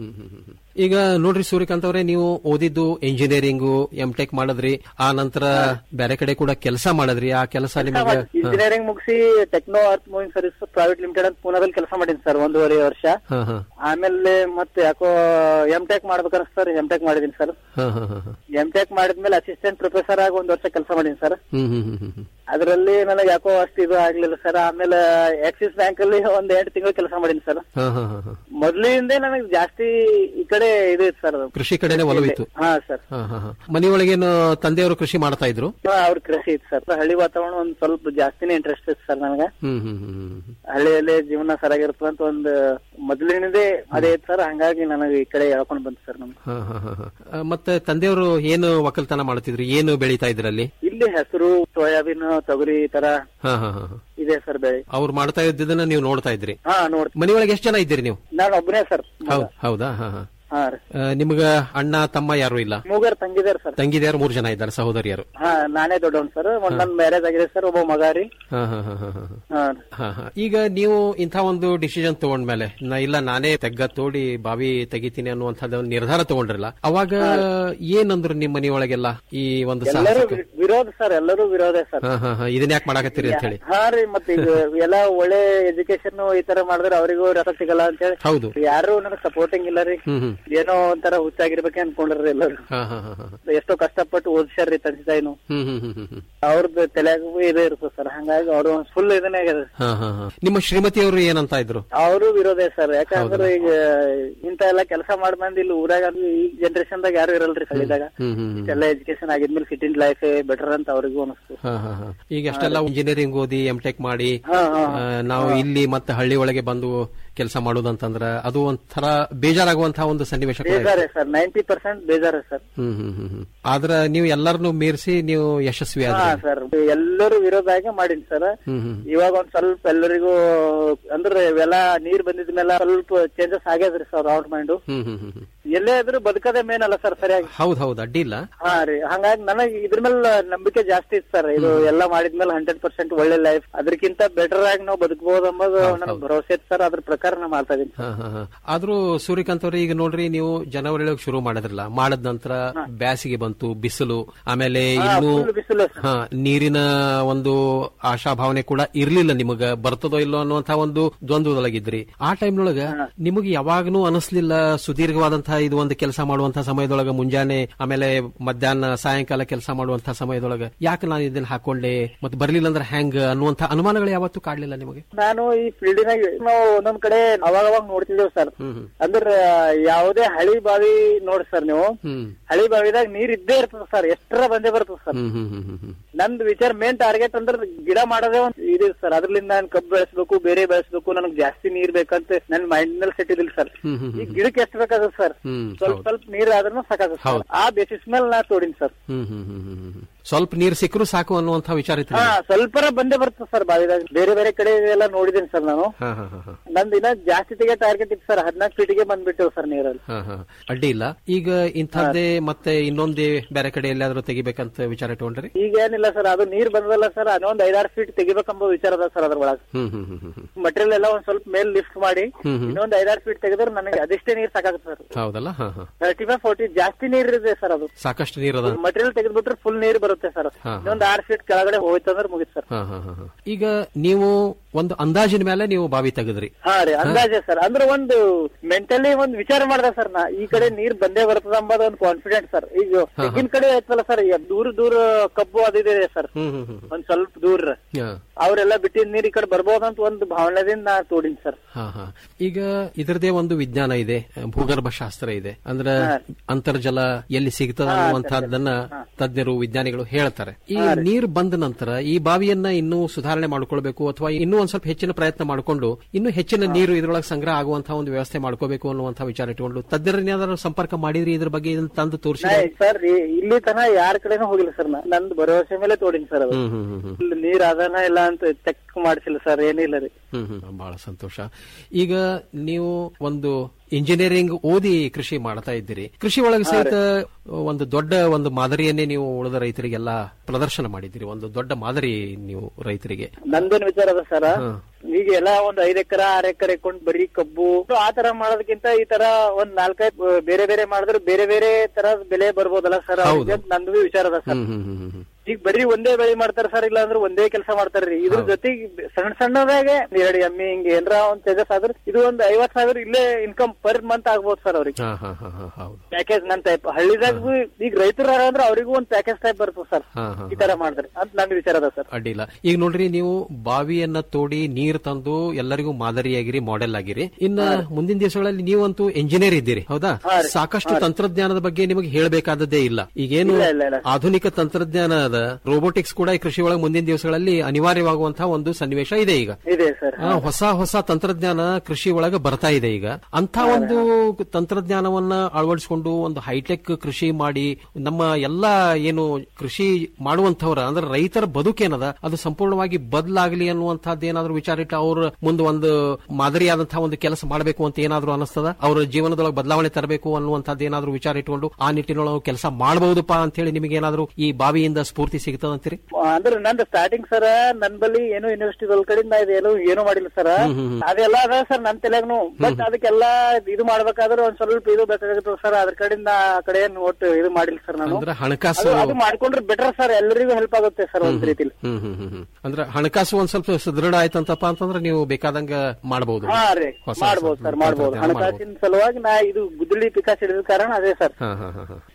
ಈಗ ನೋಡ್ರಿ ಸೂರ್ಯಕಾಂತ್ ಅವರೇ ನೀವು ಓದಿದ್ದು ಇಂಜಿನಿಯರಿಂಗು ಎಂ ಟೆಕ್ ಮಾಡಿದ್ರಿ ಆ ನಂತರ ಬೇರೆ ಕಡೆ ಕೂಡ ಕೆಲಸ ಮಾಡಿದ್ರಿ ಆ ಕೆಲಸ ನಿಮಗೆ ಇಂಜಿನಿಯರಿಂಗ್ ಮುಗಿಸಿ techno earth moving service private limited ಅಂತ ಪೂನಾದಲ್ಲಿ ಕೆಲಸ ಮಾಡೀನಿ ಸರ್ ಒಂದೂವರೆ ವರ್ಷ ಹಾ ಹಾ ಆಮೇಲೆ ಮತ್ತೆ ಯಾಕೋ ಎಂ ಟೆಕ್ ಮಾಡ್ಬೇಕಂತ ಸರ್ ಎಂ ಟೆಕ್ ಮಾಡಿದೀನಿ ಸರ್ ಹಾ ಹಾ ಹಾ ಹಾ. ಎಂ ಟೆಕ್ ಮಾಡಿದ್ಮೇಲೆ ಅಸಿಸ್ಟೆಂಟ್ ಪ್ರೊಫೆಸರ್ ಆಗಿ ಒಂದ್ ವರ್ಷ ಕೆಲಸ ಮಾಡೀನಿ sir hmm hmm hmm hmm ಹ್ಮ್. ಅದರಲ್ಲಿ ನನಗೆ ಯಾಕೋ ಅಷ್ಟು ಇದು ಆಗ್ಲಿಲ್ಲ ಸರ್ ಆಮೇಲೆ ಆಕ್ಸಿಸ್ ಬ್ಯಾಂಕ್ ಅಲ್ಲಿ ಒಂದ್ ಎಂಟು ತಿಂಗಳು ಕೆಲಸ ಮಾಡೀನಿ ಸರ್ ಹಾ ಹಾ ಹಾ ಹಾ. ಮೊದ್ಲಿಂದ ನನಗೆ ಜಾಸ್ತಿ ಈ ಕಡೆ ಇದು ಇತ್ತು ಸರ್ ಕೃಷಿ ಕಡೆನೆ ಒಲವಿತ್ತು ಹಾ ಸರ್ ಹಾ ಹಾ ಹಾ. ಮನೆಯೊಳಗೇನು ತಂದೆಯವರು ಕೃಷಿ ಮಾಡ್ತಾ ಇದ್ರು ಅವ್ರ ಕೃಷಿ ಇತ್ತು ಸರ್ ಹಳ್ಳಿ ವಾತಾವರಣ ಒಂದ್ ಸ್ವಲ್ಪ ಜಾಸ್ತಿನೇ ಇಂಟ್ರೆಸ್ಟ್ ಇತ್ತು ಸರ್ ನನಗೆ ಹ್ಮ್ ಹ್ಮ್ ಹ್ಮ್ ಹ್ಮ್ ಹ್ಮ್. ಹಳ್ಳಿಯಲ್ಲಿ ಜೀವನ ಸರಿಯಾಗಿರ್ತದೆ ಅಂತ ಒಂದು ಮೊದಲಿನದೇ ಅದೇ ಇತ್ತು ಸರ್ ಹಂಗಾಗಿ ನನಗೆ ಈ ಕಡೆ ಎಳ್ಕೊಂಡ್ ಬಂತು ಸರ್ ನಮ್ಗೆ ಹಾ ಹಾ ಹಾ ಹಾ. ಆ, ಮತ್ತೆ ತಂದೆಯವರು ಏನು ಒಕ್ಕಲ್ತನ ಮಾಡ್ತಿದ್ರು ಏನು ಬೆಳೀತಾ ಇದ್ರಲ್ಲಿ ಇಲ್ಲಿ ಹೆಸರು ಸೋಯಾಬೀನ್ ತೊಗರಿ ಈ ತರ ಹಾ ಹಾ ಹಾ ಹಾ. ಇದೆ ಸರ್ ಬೆಳೆ ಅವ್ರು ಮಾಡ್ತಾ ಇದ್ದದನ್ನ ನೀವು ನೋಡ್ತಾ ಇದ್ರಿ ಹಾ ನೋಡ್ ಮನೆಯೊಳಗೆ ಎಷ್ಟು ಜನ ಇದ್ದೀರಿ ನೀವು ನಾನು ಒಬ್ಬನೇ ಸರ್ ಹೌದ್ ಹೌದಾ ಹಾ ಹಾ ಹಾ ರೀ ಆ, ನಿಮ್ಗ ಅಣ್ಣ ತಮ್ಮ ಯಾರು ಇಲ್ಲ ಮೂಗರ್ ತಂಗಿದಾರ ಸರ್ ತಂಗಿದ್ಯಾರು ಮೂರು ಜನ ಇದ್ದಾರೆ ಸಹೋದರಿಯರು ಹಾ ನಾನೇ ದೊಡ್ಡವನ್ ಸರ್ ಒಂದ್ ನನ್ ಮ್ಯಾರೇಜ್ ಆಗಿದೆ ಸರ್ ಒಬ್ಬ ಮಗ ರೀ ಹಾ ಹಾ ಹಾ ಹಾ ಹಾ. ಹಾ ಹಾ ಹಾ ಈಗ ನೀವು ಇಂಥ ಒಂದು ಡಿಸಿಷನ್ ತಗೊಂಡ್ಮೇಲೆ ನಾ ಇಲ್ಲ ನಾನೇ ತೆಗ್ಗ ತೋಡಿ ಬಾವಿ ತೆಗಿತೀನಿ ಅನ್ನುವಂಥದ್ದು ಒಂದು ನಿರ್ಧಾರ ತಗೊಂಡ್ರಲ್ಲ ಅವಾಗ ಏನಂದ್ರು ನಿಮ್ಮ ಮನೆಯೊಳಗೆಲ್ಲ ಈ ಒಂದು ಎಲ್ಲರೂ ಸಾಹಸಕ್ಕೆ ವಿ- ವಿರೋಧ ಸರ್ ಎಲ್ಲರೂ ವಿರೋಧ ಸರ್ ಹಾ ಹಾ ಹಾ ಇದನ್ನ ಯಾಕೆ ಮಾಡಾಕತ್ತೀರಿ ಅಂತ ಹೇಳಿ ಹಾ ರೀ ಮತ್ತೆ ಈಗ ಎಲ್ಲ ಒಳ್ಳೆ ಎಜುಕೇಶನ್ ಈ ತರ ಮಾಡಿದ್ರೆ ಅವರಿಗೂ ರಸ ಸಿಗಲ್ಲ ಅಂತ ಹೇಳಿ ಹೌದು ಯಾರು ನನಗ್ ಸಪೋರ್ಟಿಂಗ್ ಇಲ್ಲ ರೀ ಹ್ಮ್ ಹ್ಮ್ ಏನೋ ಒಂಥರ ಹುಚ್ಚಾಗಿರ್ಬೇಕೆ ಅನ್ಕೊಂಡ್ರಿ ಎಲ್ಲರೂ ಹಾ ಹಾ ಹಾ ಹಾ ಎಷ್ಟೋ ಕಷ್ಟಪಟ್ಟು ಓದಿಸ್ಯಾರ್ರಿ ತಂದೆ ತಾಯಿನು ಹ್ಮ್ ಹ್ಮ್ ಹ್ಮ್ ಹ್ಮ್ ಹ್ಮ್ ಅವ್ರದ್ದು ತಲೆಯಾಗೂ ಇದೇ ಇರ್ತದೆ ಸರ್ ಹಂಗಾಗಿ ಅವರು ಫುಲ್ ಇದನ್ನೇ ಆಗ್ಯದ ಹಾ ಹಾ ಹಾ ನಿಮ್ಮ ಶ್ರೀಮತಿಯವರು ಏನಂತ ಇದ್ರು ಅವರು ವಿರೋಧ ಸರ್ ಯಾಕಂದ್ರೆ ಈಗ ಇಂತ ಎಲ್ಲ ಕೆಲಸ ಮಾಡಿ ಬಂದ್ ಇಲ್ಲಿ ಊರಾಗ ಅಂದ್ರೆ ಈ ಜನರೇಷನ್ ದಾಗ ಯಾರು ಇರಲ್ರಿ ಹಳ್ಳಿದಾಗ ಹ್ಮ್ ಹ್ಮ್ ಹ್ಮ್. ಎಲ್ಲ ಎಜುಕೇಶನ್ ಆಗಿದ್ಮೇಲೆ ಸಿಟಿ ಲೈಫ್ ಬೆಟರ್ ಅಂತ ಅವ್ರಿಗೂ ಅನಿಸ್ತು ಹಾ ಹಾ ಹಾ ಈಗ ಅಷ್ಟೆಲ್ಲ ಇಂಜಿನಿಯರಿಂಗ್ ಓದಿ ಎಂ ಟೆಕ್ ಮಾಡಿ ಹಾ, ಹಾ, ಆ, ನಾವು ಇಲ್ಲಿ ಮತ್ತೆ ಹಳ್ಳಿ ಒಳಗೆ ಬಂದು ಕೆಲಸ ಮಾಡೋದಂತಂದ್ರ ಅದು ಒಂಥರ ಬೇಜಾರಾಗುವಂತಹ ಒಂದು ಸನ್ನಿವೇಶ ಕೂಡ ಇದೆ. ಬೇಜಾರೇ ಸರ್ ನೈಂಟಿ ಪರ್ಸೆಂಟ್ ಬೇಜಾರೇ sir hmm hmm hmm hmm. ಆದ್ರ ನೀವು ಎಲ್ಲರನ್ನು ಮೀರಿಸಿ ನೀವು ಯಶಸ್ವಿ ಹಾ ಆದ್ರಿ ಸರ್ ಎಲ್ಲರೂ ವಿರೋಧ ಆಗಿ ಮಾಡೀನಿ ಸರ್ ಹ್ಮ್ ಹ್ಮ್ ಇವಾಗ ಒಂದ್ ಸ್ವಲ್ಪ ಎಲ್ಲರಿಗೂ ಅಂದ್ರೆ ಇವೆಲ್ಲ ನೀರ್ ಬಂದಿದ ಮೇಲೆ ಸ್ವಲ್ಪ ಚೇಂಜಸ್ ಆಗ್ಯದ್ರಿ ಸರ್ ಅವ್ರ ಮೈಂಡ್ ಹ್ಮ್ ಹ್ಮ್ ಹ್ಮ್ ಹ್ಮ್. ಎಲ್ಲೇ ಇದ್ರು ಬದುಕದೇ ಮೇನ್ ಅಲ್ಲ ಸರ್ ಸರಿಯಾಗಿ ಹೌದ್ ಹೌದ್ ಅಡ್ಡಿ ಇಲ್ಲ ಹಾ ರೀ ಹಂಗಾಗಿ ನನಗೆ ಇದ್ರ ಮೇಲೆ ನಂಬಿಕೆ ಜಾಸ್ತಿ ಇತ್ತು ಸರ್ ಇದು ಎಲ್ಲ ಮಾಡಿದ್ಮೇಲೆ ಹಂಡ್ರೆಡ್ ಪರ್ಸೆಂಟ್ ಒಳ್ಳೆ ಲೈಫ್ ಅದಕ್ಕಿಂತ ಬೆಟರ್ ಆಗಿ ನಾವು ಬದುಕಬಹುದು ಅನ್ನೋದು ನನಗೆ ಭರವಸೆ ಇತ್ತು ಸರ್ ಅದ್ರ ಪ್ರಕಾರ ನಾ ಮಾಡ್ತಾ ಇದೀನಿ ಹಾ, ಹಾ, ಹಾ. ಆದ್ರೂ ಸೂರ್ಯಕಾಂತ್ ಅವ್ರೆ ಈಗ ನೋಡ್ರಿ ನೀವು ಜನವರಿ ಒಳಗೆ ಶುರು ಮಾಡಿದ್ರಲ್ಲ ಮಾಡದ ನಂತರ ಬ್ಯಾಸಿಗೆ ಬಂತು ಬಿಸಿಲು ಆಮೇಲೆ ಹಾ, ಇನ್ನು full ಬಿಸಿಲು ಹಾ, ನೀರಿನ ಒಂದು ಆಶಾಭಾವನೆ ಕೂಡ ಇರ್ಲಿಲ್ಲ ನಿಮಗ ಬರ್ತದೋ ಇಲ್ಲೋ ಅನ್ನುವಂತಹ ಒಂದು ದ್ವಂದ್ವದೊಳಗಿದ್ರಿ ಆ ಟೈಮ್ನೊಳಗ ನಿಮಗೆ ಯಾವಾಗನೂ ಅನಿಸ್ಲಿಲ್ಲ ಸುದೀರ್ಘವಾದಂತಹ ಇದು ಒಂದು ಕೆಲಸ ಮಾಡುವಂತಹ ಸಮಯದೊಳಗ ಮುಂಜಾನೆ ಆಮೇಲೆ ಮಧ್ಯಾಹ್ನ ಸಾಯಂಕಾಲ ಕೆಲಸ ಮಾಡುವಂತಹ ಸಮಯದೊಳಗ ಯಾಕೆ ನಾನು ಇದನ್ನ ಹಾಕೊಂಡೆ ಮತ್ತೆ ಬರ್ಲಿಲ್ಲ ಅಂದ್ರೆ ಹೆಂಗ್ ಅನ್ನುವಂತಹ ಅನುಮಾನಗಳು ಯಾವತ್ತೂ ಕಾಡ್ಲಿಲ್ಲ ನಿಮಗೆ ನಾನು ಈ ಫೀಲ್ಡಿನಾಗ ನಾವು ಒಂದೊಂದ್ ಕಡೆ ಅವಾಗ ಅವಾಗ ನೋಡ್ತಿದ್ದೇವ್ ಸರ್ ಹ್ಮ್ ಹ್ಮ್. ಅಂದ್ರ ಯಾವುದೇ ಹಳಿ ಬಾವಿ ನೋಡಿ ಸರ್ ನೀವು ಹ್ಮ್ ಹಳಿ ಬಾವಿದಾಗ ನೀರ್ ಇದ್ದೇ ಇರ್ತದ ಸರ್ ಎಷ್ಟರ ಬಂದೇ ಬರ್ತದ sir hmm hmm hmm hmm ಹ್ಮ್ ನಂದ್ ವಿಚಾರ ಮೇನ್ ಟಾರ್ಗೆಟ್ ಅಂದ್ರೆ ಗಿಡ ಮಾಡೋದೇ ಒಂದ್ ಇದೆ ಸರ್ ಅದ್ರಲಿಂದ ನಾನು ಕಬ್ಬು ಬೆಳೆಸ್ಬೇಕು ಬೇರೆ ಬೆಳೆಸ್ಬೇಕು ನನಗೆ ಜಾಸ್ತಿ ನೀರ್ ಬೇಕಂತ ನನ್ ಮೈಂಡ್ ಮೇಲೆ ಸೆಟ್ ಇದಿಲ್ಲ ಸರ್ ಹ್ಮ್ ಹ್ಮ್ ಈ ಗಿಡಕ್ಕೆ ಎಷ್ಟು ಬೇಕಾಗದ ಸರ್ ಹ್ಮ್ ಸ್ವಲ್ಪ ಹೌದು. ಸ್ವಲ್ಪ ನೀರ್ ಆದ್ರೂ ಸಾಕಾಗದ ಹೌದು. ಆ ಬೇಸಿಸ್ ಮೇಲೆ ನಾ ತೋಡಿನಿ sir hmm hmm hmm hmm ಹ್ಮ್. ಸ್ವಲ್ಪ ನೀರು ಸಿಕ್ಕರೂ ಸಾಕು ಅನ್ನುವಂಥ ವಿಚಾರ ಇತ್ತು ಹಾ ಸ್ವಲ್ಪರ ಬಂದೇ ಬರ್ತದೆ ಸರ್ ಬಾವಿದಾಗ ಬೇರೆ ಬೇರೆ ಕಡೆ ಎಲ್ಲ ನೋಡಿದೀನಿ ಸರ್ ನಾನು ಹಾ ಹಾ ಹಾ ಹಾ ನಂದ್ ಇನ್ನ ಜಾಸ್ತಿ ತೆಗೆ ಟಾರ್ಗೆಟ್ ಇತ್ತು ಸರ್ ಹದಿನಾಲ್ಕು ಫೀಟಿಗೆ ಬಂದ್ಬಿಟ್ಟೆವು ಸರ್ ನೀರಲ್ಲಿ ಹಾ ಹಾ ಅಡ್ಡಿ ಇಲ್ಲ ಈಗ ಇಂಥದ್ದೇ ಮತ್ತೆ ಇನ್ನೊಂದೇ ಬೇರೆ ಕಡೆ ಎಲ್ಲಾದ್ರೂ ತೆಗಿಬೇಕಂತ ವಿಚಾರ ಇಟ್ಕೊಂಡ್ರಿ ಈಗ ಏನಿಲ್ಲ ಸರ್ ಅದು ನೀರ್ ಬಂದಲ್ಲ ಸರ್ ಅದೊಂದ್ ಐದಾರು ಫೀಟ್ ತೆಗಿಬೇಕಂಬ ವಿಚಾರ ಅದ ಸರ್ ಅದ್ರೊಳಗೆ ಹ್ಮ್ ಹ್ಮ್ ಹ್ಮ್ ಹ್ಮ್ ಹ್ಮ್. ಮಟೀರಿಯಲ್ ಎಲ್ಲ ಒಂದ್ ಸ್ವಲ್ಪ ಮೇಲ್ ಲಿಫ್ಟ್ ಮಾಡಿ ಹ್ಮ್ ಹ್ಮ್. ಇನ್ನೊಂದ್ ಐದಾರು ಫೀಟ್ ತೆಗೆದ್ರೆ ನನಗೆ ಅದೆಷ್ಟೇ ನೀರ್ ಸಾಕಾಗುತ್ತೆ ಸರ್ ಹೌದಲ್ಲ ಹಾ ಹಾ ತರ್ಟಿ ಫೈವ್ ಫೋರ್ಟಿ ಜಾಸ್ತಿ ನೀರ್ ಇದೆ ಸರ್ ಅದು ಸಾಕಷ್ಟು ನೀರದ ಮಟೀರಿಯಲ್ ತೆಗೆದ್ಬಿಟ್ರೆ ಫುಲ್ ನೀರ್ ಬರುತ್ತೆ ಸರ್ ಹಾ. ಇನ್ನೊಂದ್ ಆರ್ ಫೀಟ್ ಕೆಳಗಡೆ ಹೋಯ್ತಂದ್ರೆ ಮುಗಿತ್ ಸರ್ ಹಾ ಹಾ ಹಾ ಹಾ. ಈಗ ನೀವು ಒಂದು ಅಂದಾಜಿನ ಮೇಲೆ ನೀವು ಬಾವಿ ತೆಗೆದ್ರಿ ಹಾ ರೀ ಅಂದಾಜೆ ಸರ್ ಅಂದ್ರೆ ಒಂದು ಮೆಂಟಲಿ ಒಂದ್ ವಿಚಾರ ಮಾಡ್ದೆ ಸರ್ ನಾ ಈ ಕಡೆ ನೀರ್ ಬಂದೇ ಬರ್ತದ ಅಂಬದ ಒಂದು ಕಾನ್ಫಿಡೆಂಟ್ ಸರ್ ಈಗ ಹಾ. ತೆಗಿನ ಕಡೆ ಆಯ್ತಲ್ಲ ಸರ್ ದೂರ ದೂರ ಕಬ್ಬು ಅದಿದೆ ಸರ್ ಹ್ಮ್ ಹ್ಮ್ ಹ್ಮ್ ಒಂದ್ ಸ್ವಲ್ಪ ದೂರ ಹಾ. ಅವರೆಲ್ಲ ಬಿಟ್ಟಿದ್ ನೀರ್ ಈ ಕಡೆ ಬರ್ಬೋದಂತ ಒಂದು ಭಾವನೆದಿಂದ ನಾ ತೋಡಿನಿ ಸರ್ ಹಾ ಹಾ ಈಗ ಇದರದೇ ಒಂದು ವಿಜ್ಞಾನ ಇದೆ ಭೂಗರ್ಭ ಶಾಸ್ತ್ರ ಇದೆ ಅಂದ್ರೆ ಅಂತರ್ಜಲ ಎಲ್ಲಿ ಸಿಗ್ತದ ಅನ್ನುವಂತಹದ್ದನ್ನ ತಜ್ಞರು ವಿಜ್ಞಾನಿಗಳು ಹೇಳ್ತಾರೆ ಈ ನೀರು ಬಂದ ನಂತರ ಈ ಬಾವಿಯನ್ನ ಇನ್ನೂ ಸುಧಾರಣೆ ಮಾಡ್ಕೊಳ್ಬೇಕು ಅಥವಾ ಇನ್ನೂ ಒಂದ್ ಸ್ವಲ್ಪ ಹೆಚ್ಚಿನ ಪ್ರಯತ್ನ ಮಾಡಿಕೊಂಡು ಇನ್ನೂ ಹೆಚ್ಚಿನ ನೀರು ಇದ್ರೊಳಗೆ ಸಂಗ್ರಹ ಆಗುವಂತಹ ಒಂದು ವ್ಯವಸ್ಥೆ ಮಾಡ್ಕೋಬೇಕು ಅನ್ನುವಂತಹ ವಿಚಾರ ಇಟ್ಕೊಂಡು ತಜ್ಞರನ್ನೇನಾದ್ರೂ ಸಂಪರ್ಕ ಮಾಡಿದ್ರಿ ಇದ್ರ ಬಗ್ಗೆ ಇದನ್ನ ತಂದು ತೋರಿಸಿ ಸರ್ ಇಲ್ಲಿ ತನ ಯಾರ ಕಡೆನೂ ಹೋಗಿಲ್ಲ ಸರ್ ನಾ ನಂದು ಭರವಸೆ ಮೇಲೆ ತೋಡಿನಿ ಸರ್ ಅದು ಹ್ಮ್ ಹ್ಮ್ ಹ್ಮ್ ಹ್ಮ್ ಇಲ್ಲಿ ನೀರ್ ಅದಾನ ಇಲ್ಲ ಅಂತ ಚೆಕ್ ಮಾಡಿಸಿಲ್ಲ ಸರ್ ಏನಿಲ್ಲ ರೀ ಹ್ಮ್ ಹ್ಮ್ ಬಹಳ ಸಂತೋಷ ಈಗ ನೀವು ಒಂದು ಇಂಜಿನಿಯರಿಂಗ್ ಓದಿ ಕೃಷಿ ಮಾಡ್ತಾ ಇದ್ದೀರಿ ಕೃಷಿ ಒಳಗೆ ಸಹಿತ ಒಂದು ದೊಡ್ಡ ಒಂದು ಮಾದರಿಯನ್ನೇ ನೀವು ಉಳಿದ ರೈತರಿಗೆಲ್ಲ ಪ್ರದರ್ಶನ ಮಾಡಿದ್ದೀರಿ ಒಂದು ದೊಡ್ಡ ಮಾದರಿ ನೀವು ರೈತರಿಗೆ ನಂದೇನ್ ವಿಚಾರ ಅದ ಸರ್ ಹ್ಮ್. ಈಗ ಎಲ್ಲ ಒಂದ್ ಐದ್ ಎಕರೆ ಆರ್ ಎಕರೆ ಕೊಂಡು ಬರೀ ಕಬ್ಬು ಆ ತರ ಮಾಡೋದಕ್ಕಿಂತ ಈ ತರ ಒಂದ್ ನಾಲ್ಕೈದು ಬೇರೆ ಬೇರೆ ಮಾಡಿದ್ರೆ ಬೇರೆ ಬೇರೆ ತರ ಬೆಲೆ ಬರ್ಬೋದಲ್ಲ ಸರ್ ಹೌದು. ನಂದು ವಿಚಾರ ಅದ ಸರ್ ಹ್ಮ್ ಹ್ಮ್ ಹ್ಮ್ ಹ್ಮ್ ಈಗ ಬರೀ ಒಂದೇ ಬೆಳೆ ಮಾಡ್ತಾರ ಸರ್ ಇಲ್ಲ ಅಂದ್ರೆ ಒಂದೇ ಕೆಲಸ ಮಾಡ್ತಾರ್ರಿ ಇದ್ರ ಜೊತೆಗೆ ಸಣ್ಣ ಸಣ್ಣದಾಗೆ ಎರಡು ಎಮ್ಮಿ ಹಿಂಗ್ ಏನ್ರ ಒಂದ್ ತೇಜಸ್ ಆದ್ರೆ ಇದು ಒಂದ್ ಐವತ್ ಸಾವಿರ ಇಲ್ಲೇ ಇನ್ಕಮ್ ಪರ್ ಮಂತ್ ಆಗ್ಬೋದು ಸರ್ ಅವ್ರಿಗೆ ಹಾ ಹಾ ಹಾ ಹಾ ಹೌದು ಪ್ಯಾಕೇಜ್ ನನ್ ಟೈಪ್ ಹಳ್ಳಿದಾಗ ಈಗ ರೈತರ ಅಂದ್ರೆ ಅವ್ರಿಗೂ ಒಂದ್ ಪ್ಯಾಕೇಜ್ ಟೈಪ್ ಬರ್ತದೆ ಸರ್ ಹಾ ಹಾ ಈ ತರ ಮಾಡಿದ್ರೆ ಅಂತ ನನ್ ವಿಚಾರ ಅದ ಸರ್ ಅಡ್ಡಿಲ್ಲ ಈಗ ನೋಡ್ರಿ ನೀವು ಬಾವಿಯನ್ನ ತೋಡಿ ನೀರ್ ತಂದು ಎಲ್ಲರಿಗೂ ಮಾದರಿಯಾಗಿರಿ ಮಾಡೆಲ್ ಆಗಿರಿ ಇನ್ನ ಮುಂದಿನ ದಿವಸಗಳಲ್ಲಿ ನೀವಂತೂ ಎಂಜಿನಿಯರ್ ಇದ್ದೀರಿ ಹೌದಾ ಸಾಕಷ್ಟು ತಂತ್ರಜ್ಞಾನದ ಬಗ್ಗೆ ನಿಮಗೆ ಹೇಳಬೇಕಾದದ್ದೇ ಇಲ್ಲ ಈಗೇನು ಇಲ್ಲ, ಇಲ್ಲ, ಇಲ್ಲ. ಆಧುನಿಕ ತಂತ್ರಜ್ಞಾನ ಅದ ರೋಬೋಟಿಕ್ಸ್ ಕೂಡ ಈ ಕೃಷಿ ಒಳಗೆ ಮುಂದಿನ ದಿವಸಗಳಲ್ಲಿ ಅನಿವಾರ್ಯವಾಗುವಂತಹ ಒಂದು ಸನ್ನಿವೇಶ ಇದೆ ಈಗ ಇದೆ ಸರ್ ಆ, ಹೊಸ ಹೊಸ ತಂತ್ರಜ್ಞಾನ ಕೃಷಿ ಒಳಗೆ ಬರ್ತಾ ಇದೆ ಈಗ ಅಂತ ಒಂದು ತಂತ್ರಜ್ಞಾನವನ್ನ ಅಳವಡಿಸಿಕೊಂಡು ಒಂದು ಹೈಟೆಕ್ ಕೃಷಿ ಮಾಡಿ ನಮ್ಮ ಎಲ್ಲ ಏನು ಕೃಷಿ ಮಾಡುವಂತವ್ರ ಅಂದ್ರೆ ರೈತರ ಬದುಕೇನದ ಅದು ಸಂಪೂರ್ಣವಾಗಿ ಬದಲಾಗಲಿ ಅನ್ನುವಂಥದ್ದು ಏನಾದ್ರೂ ವಿಚಾರ ಇಟ್ಟು ಅವ್ರ ಮುಂದೆ ಒಂದು ಮಾದರಿಯಾದಂತಹ ಒಂದು ಕೆಲಸ ಮಾಡಬೇಕು ಅಂತ ಏನಾದ್ರೂ ಅನಿಸ್ತದ ಅವ್ರ ಜೀವನದೊಳಗೆ ಬದಲಾವಣೆ ತರಬೇಕು ಅನ್ನುವಂಥದ್ದು ಏನಾದ್ರೂ ವಿಚಾರ ಇಟ್ಕೊಂಡು ಆ ನಿಟ್ಟಿನೊಳಗೆ ಕೆಲಸ ಮಾಡಬಹುದಪ್ಪ ಅಂತ ಹೇಳಿ ನಿಮಗೆ ಏನಾದ್ರೂ ಈ ಬಾವಿಯಿಂದ ಸ್ಫೂರ್ತಿ ಸಿಗ್ತದಂತೀರಿ ಅಂದ್ರೆ ನಂದು ಸ್ಟಾರ್ಟಿಂಗ್ ಸರ್ ನನ್ ಬಳಿ ಏನು ಯೂನಿವರ್ಸಿಟಿ ಕಡೆಯಿಂದ ಇದೇನು ಏನು ಮಾಡಿಲ್ಲ ಸರ್ ಹ್ಮ್, ಹ್ಮ್, ಹ್ಮ್. ಅದೆಲ್ಲ ಅದ ಸರ್ ನನ್ ತಲೆಗ್ನು ಬಟ್ ಅದಕ್ಕೆಲ್ಲ ಇದು ಮಾಡ್ಬೇಕಾದ್ರೆ ಒಂದ್ ಸ್ವಲ್ಪ ಇದು ಬೇಕಾಗುತ್ತೆ ಸರ್ ಅದ್ರ ಕಡೆಯಿಂದ ಆ ಕಡೆ ಏನ್ ಒಟ್ಟು ಇದು ಮಾಡಿಲ್ಲ ಸರ್ ನಾನು ಅಂದ್ರೆ ಹಣಕಾಸು ಅದು- ಅದು ಮಾಡ್ಕೊಂಡ್ರೆ ಬೆಟರ್ ಸರ್ ಎಲ್ಲರಿಗೂ ಹೆಲ್ಪ್ ಆಗುತ್ತೆ ಸರ್ ಒಂದ್ ರೀತಿಲಿ ಹ್ಮ್ ಹ್ಮ್ ಹ್ಮ್ ಹ್ಮ್. ಅಂದ್ರೆ ಹಣಕಾಸು ಒಂದ್ ಸ್ವಲ್ಪ ಸುದೃಢ ಆಯ್ತಂತಪ್ಪ ಅಂತಂದ್ರೆ ನೀವು ಬೇಕಾದಂಗ ಮಾಡಬಹುದು ಹಾ ರೀ ಮಾಡ್ಬೋದು ಸರ್ ಮಾಡ್ಬೋದು ಹಣಕಾಸಿನ ಸಲುವಾಗಿ ನಾ ಇದು ಗುದ್ದಲಿ ಪಿಕಾಸ್ ಹಿಡಿದ ಕಾರಣ ಅದೇ ಸರ್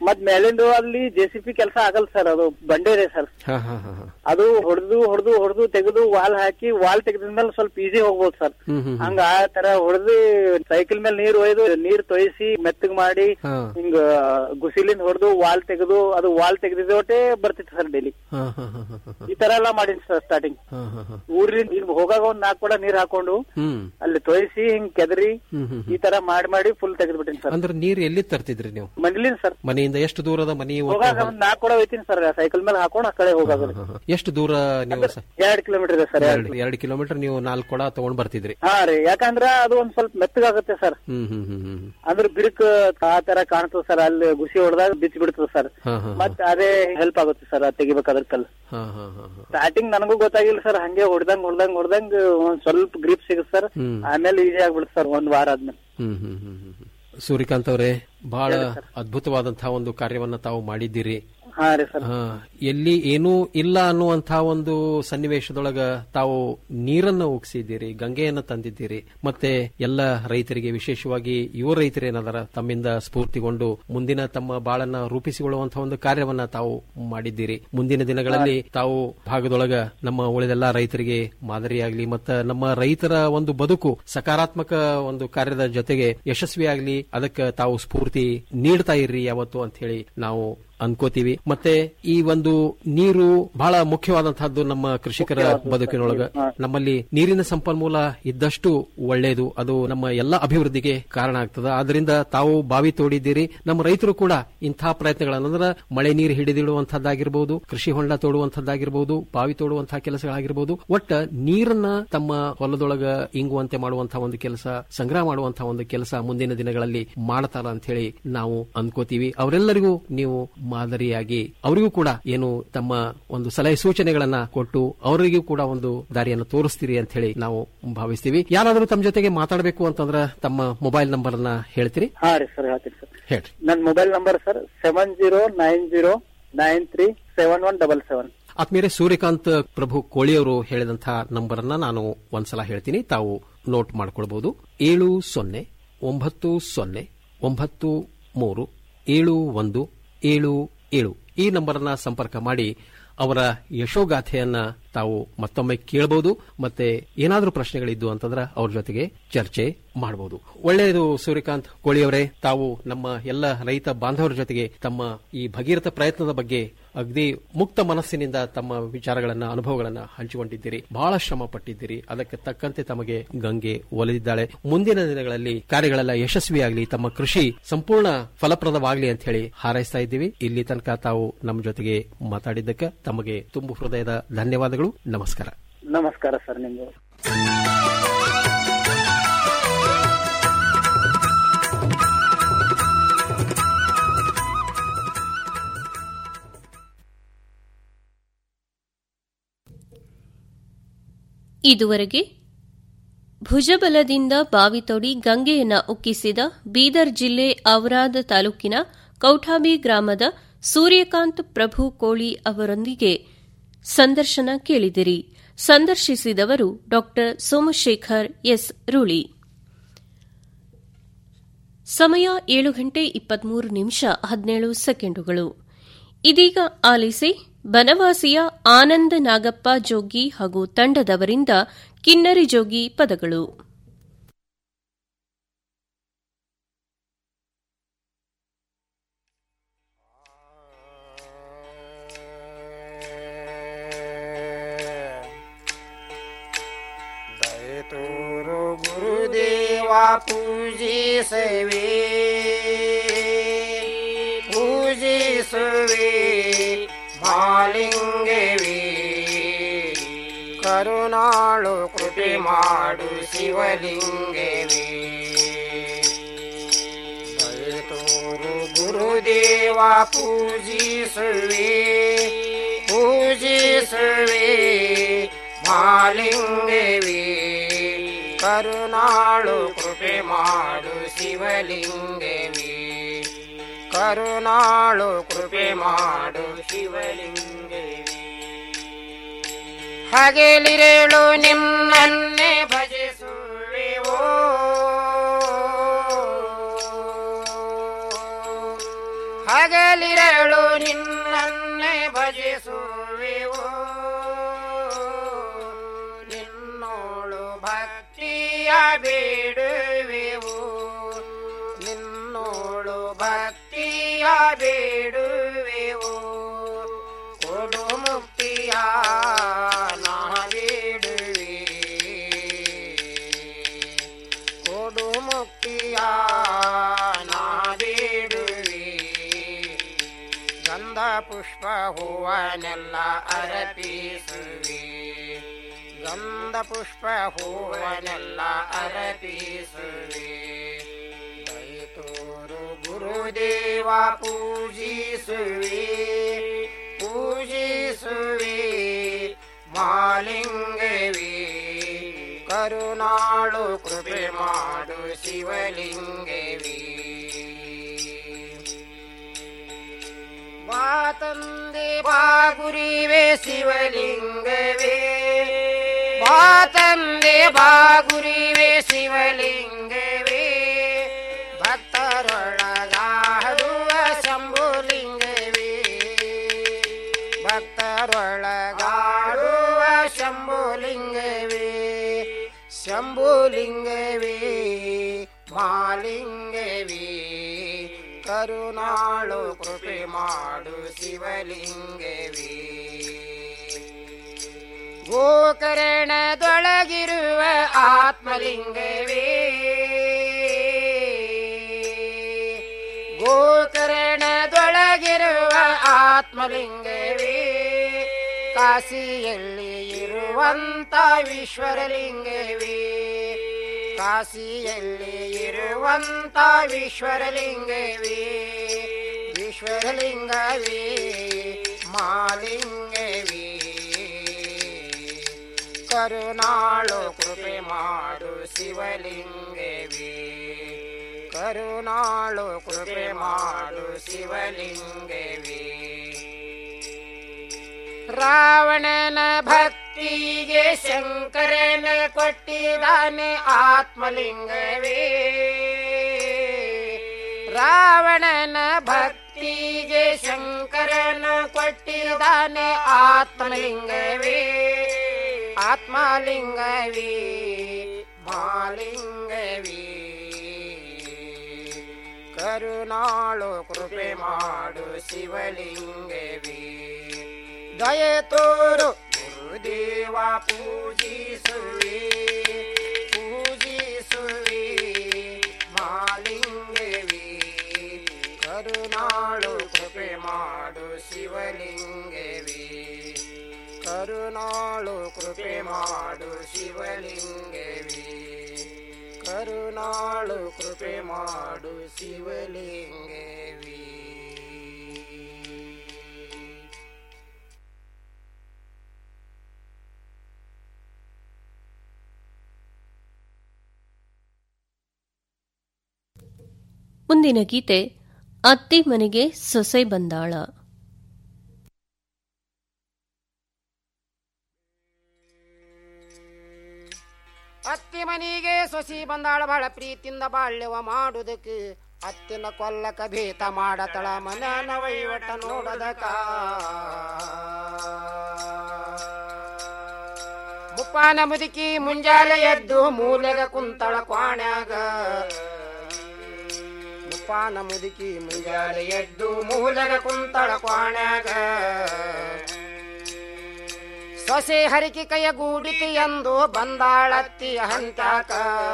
ಮತ್ ಮೇಲಿಂದು ಅಲ್ಲಿ ಜೆ ಸಿ ಪಿ ಕೆಲಸ ಆಗಲ್ಲ ಸರ್ ಅದು ಬಂಡೆ ಇದೆ ಸರ್ ಹಾ ಹಾ ಹಾ ಹಾ. ಅದು ಹೊಡೆದು ಹೊಡೆದು ಹೊಡೆದು ತೆಗೆದು ವಾಲ್ ಹಾಕಿ ವಾಲ್ ತೆಗೆದ್ಮೇಲೆ ಸ್ವಲ್ಪ ಈಸಿ ಹೋಗ್ಬೋದು ಸರ್ ಹ್ಮ್ ಹ್ಮ್ ಹ್ಮ್. ಹಂಗ ಆ ತರ ಹೊಡೆದು ಸೈಕಲ್ ಮೇಲೆ ನೀರ್ ಒಯ್ದು ನೀರ್ ತೊಯ್ಸಿ ಮೆತ್ತಗ್ ಮಾಡಿ ಹಾ. ಹಿಂಗ ಗುಸಿಲಿಂದ ಹೊಡೆದು ವಾಲ್ ತೆಗೆದು ಅದು ವಾಲ್ ತೆಗೆದಿದ್ದೋಟೆ ಬರ್ತಿತ್ತು ಸರ್ ಡೈಲಿ ಹಾ ಹಾ ಹಾ ಹಾ ಹಾ. ಈ ತರ ಎಲ್ಲಾ ಮಾಡೀನಿ ಸರ್ ಸ್ಟಾರ್ಟಿಂಗ್ ಹಾ ಹಾ ಹಾ. ಊರಿಂದ ಈಗ ಹೋಗಾಗ ಒಂದ್ ನಾಲ್ಕು ಕೂಡ ನೀರ್ ಹಾಕೊಂಡು ಹ್ಮ್ ಅಲ್ಲಿ ತೊಯ್ಸಿ ಹಿಂಗ್ ಕೆದರಿ ಹ್ಮ್ ಹ್ಮ್ ಈ ತರ ಮಾಡಿ ಮಾಡಿ ಫುಲ್ ತೆಗೆದ್ಬಿಟ್ಟಿನಿ ಸರ್ ಅಂದ್ರೆ ನೀರ್ ಎಲ್ಲಿ ತರ್ತಿದ್ರಿ ನೀವು ಮನೇಲಿಂದ ಸರ್ ಮನೆಯಿಂದ ಎಷ್ಟು ದೂರದ ಮನೆ ಒಟ್ಟು ಹೋಗಾಗ ಒಂದ್ ನಾಲ್ಕು ಕೂಡ ಒಯ್ತೀನಿ ಸರ್ ಸೈಕಲ್ ಮೇಲೆ ಹಾಕೊಂಡು ಆ ಕಡೆ ಹೋಗಾಗ ಎಷ್ಟು ದೂರ ನೀವು ಸ- ಎರಡ್ ಕಿಲೋಮೀಟರ್ ಇದೆ ಸರ್ ಎರಡು ಎರಡು ಕಿಲೋಮೀಟರ್ ನೀವು ನಾಲ್ಕು ಕೊಡ ತಗೊಂಡ್ ಬರ್ತಿದ್ರಿ ಹಾ ರೀ ಯಾಕಂದ್ರ ಅದು ಒಂದ್ ಸ್ವಲ್ಪ ಮೆತ್ತಗಾಗುತ್ತೆ ಸರ್ ಹ್ಮ್ ಹ್ಮ್ ಹ್ಮ್ ಹ್ಮ್ ಅಂದ್ರೆ ಬಿರುಕ್ ಆ ತರ ಕಾಣ್ತದ ಸರ್ ಅಲ್ಲಿ ಗುಸಿ ಹೊಡೆದಾಗ ಬಿಚ್ಚಿ ಬಿಡ್ತದ ಸರ್ ಹಾ ಹಾ ಮತ್ ಅದೇ ಹೆಲ್ಪ್ ಆಗುತ್ತೆ ಸರ್ ಅದ್ ತೆಗಿಬೇಕಾದ್ರ ಕಲ್ ಹಾ ಹಾ ಹಾ ಹಾ ಸ್ಟಾರ್ಟಿಂಗ್ ನನಗೂ ಗೊತ್ತಾಗಿಲ್ಲ ಸರ್ ಹಂಗೆ ಹೊಡ್ದಂಗ್ ಹೊಡ್ದಂಗ್ ಹೊಡ್ದಂಗ್ ಒಂದ್ ಸ್ವಲ್ಪ ಗ್ರಿಪ್ ಸಿಗುತ್ತೆ ಸರ್ ಹ್ಮ್. ಆಮೇಲೆ ಈಸಿ ಆಗ್ಬಿಡುತ್ತೆ ಸರ್ ಒಂದ್ ವಾರ ಆದ್ಮೇಲೆ ಹ್ಮ್ ಹ್ಮ್ ಹ್ಮ್ ಹ್ಮ್ ಹ್ಮ್. ಸೂರ್ಯಕಾಂತ್ ಅವರೇ ಬಹಳ ಅದ್ಭುತವಾದಂತಹ ಒಂದು ಕಾರ್ಯವನ್ನ ತಾವು ಮಾಡಿದ್ದೀರಿ ಹಾ ರೀ ಸರ್ ಹಾ, ಎಲ್ಲಿ ಏನೂ ಇಲ್ಲ ಅನ್ನುವಂತಹ ಒಂದು ಸನ್ನಿವೇಶದೊಳಗ ತಾವು ನೀರನ್ನ ಉಗಿಸಿದ್ದೀರಿ ಗಂಗೆಯನ್ನ ತಂದಿದ್ದೀರಿ ಮತ್ತೆ ಎಲ್ಲ ರೈತರಿಗೆ ವಿಶೇಷವಾಗಿ ಯುವ ರೈತರೇನದಾರ ತಮ್ಮಿಂದ ಸ್ಫೂರ್ತಿಗೊಂಡು ಮುಂದಿನ ತಮ್ಮ ಬಾಳನ್ನ ರೂಪಿಸಿಕೊಳ್ಳುವಂತಹ ಒಂದು ಕಾರ್ಯವನ್ನ ತಾವು ಮಾಡಿದ್ದೀರಿ ಮುಂದಿನ ದಿನಗಳಲ್ಲಿ ತಾವು ಭಾಗದೊಳಗ ನಮ್ಮ ಉಳಿದೆಲ್ಲ ರೈತರಿಗೆ ಮಾದರಿಯಾಗ್ಲಿ ಮತ್ತ ನಮ್ಮ ರೈತರ ಒಂದು ಬದುಕು ಸಕಾರಾತ್ಮಕ ಒಂದು ಕಾರ್ಯದ ಜೊತೆಗೆ ಯಶಸ್ವಿಯಾಗ್ಲಿ ಅದಕ್ಕೆ ತಾವು ಸ್ಫೂರ್ತಿ ನೀಡ್ತಾ ಇರ್ರಿ ಯಾವತ್ತು ಅಂತ ಹೇಳಿ ನಾವು ಅನ್ಕೋತೀವಿ ಮತ್ತೆ ಈ ಒಂದು ನೀರು ಬಹಳ ಮುಖ್ಯವಾದಂತಹದ್ದು ನಮ್ಮ ಕೃಷಿಕರ ಬದುಕಿನೊಳಗ ನಮ್ಮಲ್ಲಿ ನೀರಿನ ಸಂಪನ್ಮೂಲ ಇದ್ದಷ್ಟು ಒಳ್ಳೆಯದು ಅದು ನಮ್ಮ ಎಲ್ಲ ಅಭಿವೃದ್ಧಿಗೆ ಕಾರಣ ಆಗ್ತದೆ ಆದ್ರಿಂದ ತಾವು ಬಾವಿ ತೋಡಿದ್ದೀರಿ ನಮ್ಮ ರೈತರು ಕೂಡ ಇಂತಹ ಪ್ರಯತ್ನಗಳನ್ನು ಅಂದ್ರೆ ಮಳೆ ನೀರು ಹಿಡಿದಿಡುವಂತಹದ್ದಾಗಿರ್ಬೋದು ಕೃಷಿ ಹೊಂಡ ತೋಡುವಂತಹದ್ದಾಗಿರ್ಬೋದು ಬಾವಿ ತೋಡುವಂತಹ ಕೆಲಸಗಳಾಗಿರ್ಬೋದು ಒಟ್ಟ ನೀರನ್ನ ತಮ್ಮ ಹೊಲದೊಳಗ ಇಂಗುವಂತೆ ಮಾಡುವಂತಹ ಒಂದು ಕೆಲಸ ಸಂಗ್ರಹ ಮಾಡುವಂತಹ ಒಂದು ಕೆಲಸ ಮುಂದಿನ ದಿನಗಳಲ್ಲಿ ಮಾಡ್ತಾರ ಅಂತ ಹೇಳಿ ನಾವು ಅನ್ಕೋತೀವಿ ಅವರೆಲ್ಲರಿಗೂ ನೀವು ಮಾದರಿಯಾಗಿ ಅವರಿಗೂ ಕೂಡ ಏನು ತಮ್ಮ ಒಂದು ಸಲಹೆ ಸೂಚನೆಗಳನ್ನ ಕೊಟ್ಟು ಅವರಿಗೂ ಕೂಡ ಒಂದು ದಾರಿಯನ್ನು ತೋರಿಸ್ತೀರಿ ಅಂತ ಹೇಳಿ ನಾವು ಭಾವಿಸ್ತೀವಿ ಯಾರಾದರೂ ತಮ್ಮ ಜೊತೆಗೆ ಮಾತಾಡಬೇಕು ಅಂತಂದ್ರ ತಮ್ಮ ಮೊಬೈಲ್ ನಂಬರ್ ಅನ್ನ ಹೇಳ್ತೀರಿ ಹಾ ರೀ ಸರ್ ಹೇಳ್ತೀನಿ ಸರ್ ಹೇಳ್ರಿ ನನ್ mobile number sir seven zero nine zero nine three seven one double seven ಆತ್ಮೀಯರೇ ಸೂರ್ಯಕಾಂತ್ ಪ್ರಭು ಕೋಳಿಯವರು ಹೇಳಿದಂತಹ ನಂಬರ್ ಅನ್ನ ನಾನು ಒಂದ್ಸಲ ಹೇಳ್ತೀನಿ ತಾವು ನೋಟ್ ಮಾಡ್ಕೊಳ್ಬಹುದು ಏಳು ಸೊನ್ನೆ ಒಂಬತ್ತು ಸೊನ್ನೆ ಒಂಬತ್ತು ಮೂರು ಏಳು ಒಂದು ಏಳು ಏಳು ಈ ನಂಬರ್ ಅನ್ನ ಸಂಪರ್ಕ ಮಾಡಿ ಅವರ ಯಶೋಗಾಥೆಯನ್ನ ತಾವು ಮತ್ತೊಮ್ಮೆ ಕೇಳಬಹುದು ಮತ್ತೆ ಏನಾದರೂ ಪ್ರಶ್ನೆಗಳಿದ್ದು ಅಂತಂದ್ರೆ ಅವ್ರ ಜೊತೆಗೆ ಚರ್ಚೆ ಮಾಡಬಹುದು ಒಳ್ಳೆಯದು ಸೂರ್ಯಕಾಂತ್ ಕೋಳಿಯವರೇ ತಾವು ನಮ್ಮ ಎಲ್ಲ ರೈತ ಬಾಂಧವರ ಜೊತೆಗೆ ತಮ್ಮ ಈ ಭಗೀರಥ ಪ್ರಯತ್ನದ ಬಗ್ಗೆ ಅಗದಿ ಮುಕ್ತ ಮನಸ್ಸಿನಿಂದ ತಮ್ಮ ವಿಚಾರಗಳನ್ನ ಅನುಭವಗಳನ್ನ ಹಂಚಿಕೊಂಡಿದ್ದೀರಿ ಬಹಳ ಶ್ರಮ ಪಟ್ಟಿದ್ದೀರಿ ಅದಕ್ಕೆ ತಕ್ಕಂತೆ ತಮಗೆ ಗಂಗೆ ಒಲಿದಿದ್ದಾಳೆ ಮುಂದಿನ ದಿನಗಳಲ್ಲಿ ಕಾರ್ಯಗಳೆಲ್ಲ ಯಶಸ್ವಿಯಾಗಲಿ ತಮ್ಮ ಕೃಷಿ ಸಂಪೂರ್ಣ ಫಲಪ್ರದವಾಗಲಿ ಅಂತ ಹೇಳಿ ಹಾರೈಸ್ತಾ ಇದ್ದೀವಿ ಇಲ್ಲಿ ತನಕ ತಾವು ನಮ್ಮ ಜೊತೆಗೆ ಮಾತಾಡಿದ್ದಕ್ಕೆ ತಮಗೆ ತುಂಬು ಹೃದಯದ ಧನ್ಯವಾದಗಳು ನಮಸ್ಕಾರ ನಮಸ್ಕಾರ ಸರ್ ನಿಮ್ಗೆ ಇದುವರೆಗೆ ಭುಜಬಲದಿಂದ ಬಾವಿ ತೋಡಿ ಗಂಗೆಯನ್ನ ಉಕ್ಕಿಸಿದ ಬೀದರ್ ಜಿಲ್ಲೆ ಔರಾದ್ ತಾಲೂಕಿನ ಕೌಠಾಬಿ ಗ್ರಾಮದ ಸೂರ್ಯಕಾಂತ್ ಪ್ರಭು ಕೋಳಿ ಅವರೊಂದಿಗೆ ಸಂದರ್ಶನ ಕೇಳಿದಿರಿ ಸಂದರ್ಶಿಸಿದವರು ಡಾ ಸೋಮಶೇಖರ್ ಎಸ್ ರೂಳಿ ಸಮಯ ಏಳು ಗಂಟೆ ಇಪ್ಪತ್ಮೂರು ನಿಮಿಷ ಹದಿನೇಳು ಸೆಕೆಂಡುಗಳು ಇದೀಗ ಆಲಿಸಿ ಬನವಾಸಿಯ ಆನಂದ ನಾಗಪ್ಪ ಜೋಗಿ ಹಾಗೂ ತಂಡದವರಿಂದ ಕಿನ್ನರಿ ಜೋಗಿ ಪದಗಳು ದಯತೋರು ಗುರುದೇವ ಪೂಜಿಸುವೆ ಪೂಜಿಸುವೆ ಮಾಲಿಂಗವೇ ಕರುಣಾಳು ಕೃಪೆ ಮಾಡು ಶಿವಲಿಂಗವೇ ದಯತೋರು ಗುರುದೇವ ಪೂಜಿಸುವೆ ಪೂಜಿಸುವೆ ಮಾಲಿಂಗವೇ ಕರುಣಾಳು ಕೃಪೆ ಮಾಡು ಶಿವಲಿಂಗವೇ ಕರುಣಾಳು ಕೃಪೆ ಮಾಡು ಶಿವಲಿಂಗವೇ ಹಗಲಿರೇಳು ನಿಮ್ಮನ್ನೇ ಭಜಿಸುವೆವೋ ಹಗಲಿ ಕೇಳಿರೇಳು ನಿನ್ನನ್ನೇ ಭಜಿಸುವೆವು ನಿನ್ನೋಳು ಭಕ್ತಿಯ ಬೇಡುವೆವು ನಿನ್ನೋಳು ಭಕ್ತಿಯ ಬೇಡುವೆವು ಕೊಡು ಮುಕ್ತಿಯ ನಾ ಬೇಡುವೆ ಕೊಡು ಮುಕ್ತಿಯ ನಾ ಬೇಡುವೆ ಗಂಧ ಪುಷ್ಪ ಹೂವನೆಲ್ಲ ಅರಪಿಸುವೆ ಗಂಧ ಪುಷ್ಪ ಹೂವನೆಲ್ಲ ಅರಪಿಸುವೆ ದಯತೋರು ಗುರುದೇವ ಪೂಜಿಸುವೆ ಪೂಜಿಸುವೆ ಮಾಲಿಂಗವೇ ಕರುಣಾಳು ಕೃಪೆ ಮಾಡು ಶಿವಲಿಂಗವೇ ಬಾ ತಂದೆ ಬಾ ಗುರಿವೆ ಶಿವಲಿಂಗವೇ ಬಾ ತಂದೆ ಬಾ ಗುರಿವೆ ಶಿವಲಿಂಗವೇ ಭಕ್ತರೊಳಗಾಡುವ ಶಂಭುಲಿಂಗವೇ ಭಕ್ತರೊಳಗಾಡುವ ಶಂಭುಲಿಂಗವೇ ಶಂಭುಲಿಂಗವೇ ಮಾಲಿಂಗವೇ ಕರುಣಾಳು ಕೃಪೆ ಮಾಡು ಶಿವಲಿಂಗವೇ ಗೋಕರ್ಣದೊಳಗಿರುವ ಆತ್ಮಲಿಂಗವೇ ಗೋಕರ್ಣದೊಳಗಿರುವ ಆತ್ಮಲಿಂಗವೇ ಕಾಶಿಯಲ್ಲಿ ಇರುವಂತ ವಿಶ್ವರಲಿಂಗವೇ ಕಾಶಿಯಲ್ಲಿ ಇರುವಂತ ವಿಶ್ವರಲಿಂಗವೇ ವಿಶ್ವರಲಿಂಗವೇ ಮಾಲಿಂಗವೇ ಕರುಣಾಳು ಕೃಪೆ ಮಾಡು ಶಿವಲಿಂಗವೇ ಕರುಣಾಳು ಕೃಪೆ ಮಾಡು ಶಿವಲಿಂಗವೇ ರಾವಣನ ಭಕ್ತಿಗೆ ಶಂಕರನ ಕೊಟ್ಟಿದ್ದಾನೆ ಆತ್ಮಲಿಂಗವೇ ರಾವಣನ ಭಕ್ತಿಗೆ ಶಂಕರನ ಕೊಟ್ಟಿದ್ದಾನೆ ಆತ್ಮಲಿಂಗವೇ ಆತ್ಮಲಿಂಗವೇ ಮಾಲಿಂಗವೇ ಕರುಣಾಳು ಕೃಪೆ ಮಾಡು ಶಿವಲಿಂಗವೇ ದಯ ತೋರು ಗುರುದೇವ ಪೂಜಿಸುವೆ ಪೂಜಿಸುವೆ ಮಾಲಿಂಗವೇ ಕರುಣಾಳು ಕೃಪೆ ಮಾಡು ಶಿವಲಿಂಗವೇ ಕರುಣಾಳು ಕೃಪೆ ಮಾಡು ಶಿವಲಿಂಗವೇ ಕರುಣಾಳು ಕೃಪೆ ಮಾಡು ಶಿವಲಿಂಗವೇ ಮುಂದಿನ ಗೀತೆ ಅತ್ತಿ ಮನೆಗೆ ಸೊಸೆ ಬಂದಾಳ ಅತ್ತಿ ಮನಿಗೆ ಸೊಸಿ ಬಂದಾಳ ಬಹಳ ಪ್ರೀತಿಯಿಂದ ಬಾಳ್ಯವ ಮಾಡುದಕ್ಕೆ ಅತ್ತಿನ ಕೊಲ್ಲಕ ಭೇತ ಮಾಡತಳ ಮನನ ವಹಿವಟ ನೋಡದಕ ಮುಪ್ಪಾನ ಮುದುಕಿ ಮುಂಜಾನೆ ಎದ್ದು ಮೂಲೆಗ ಕುಂತಳ ಕ್ವಾಣ್ಯಾಗ ಮುಪ್ಪಾನ ಮುದುಕಿ ಮುಂಜಾನೆ ಎದ್ದು ಮೂಲೆಗ ಕುಂತಳ ಕ್ವಾಣ್ಯಾಗ ಸೊಸೆ ಹರಿಕೆ ಕೈಯ ಗೂಡಿತಿ ಎಂದು ಬಂದಾಳತ್ತಿಯ ಹಂತ್ಯಾಕ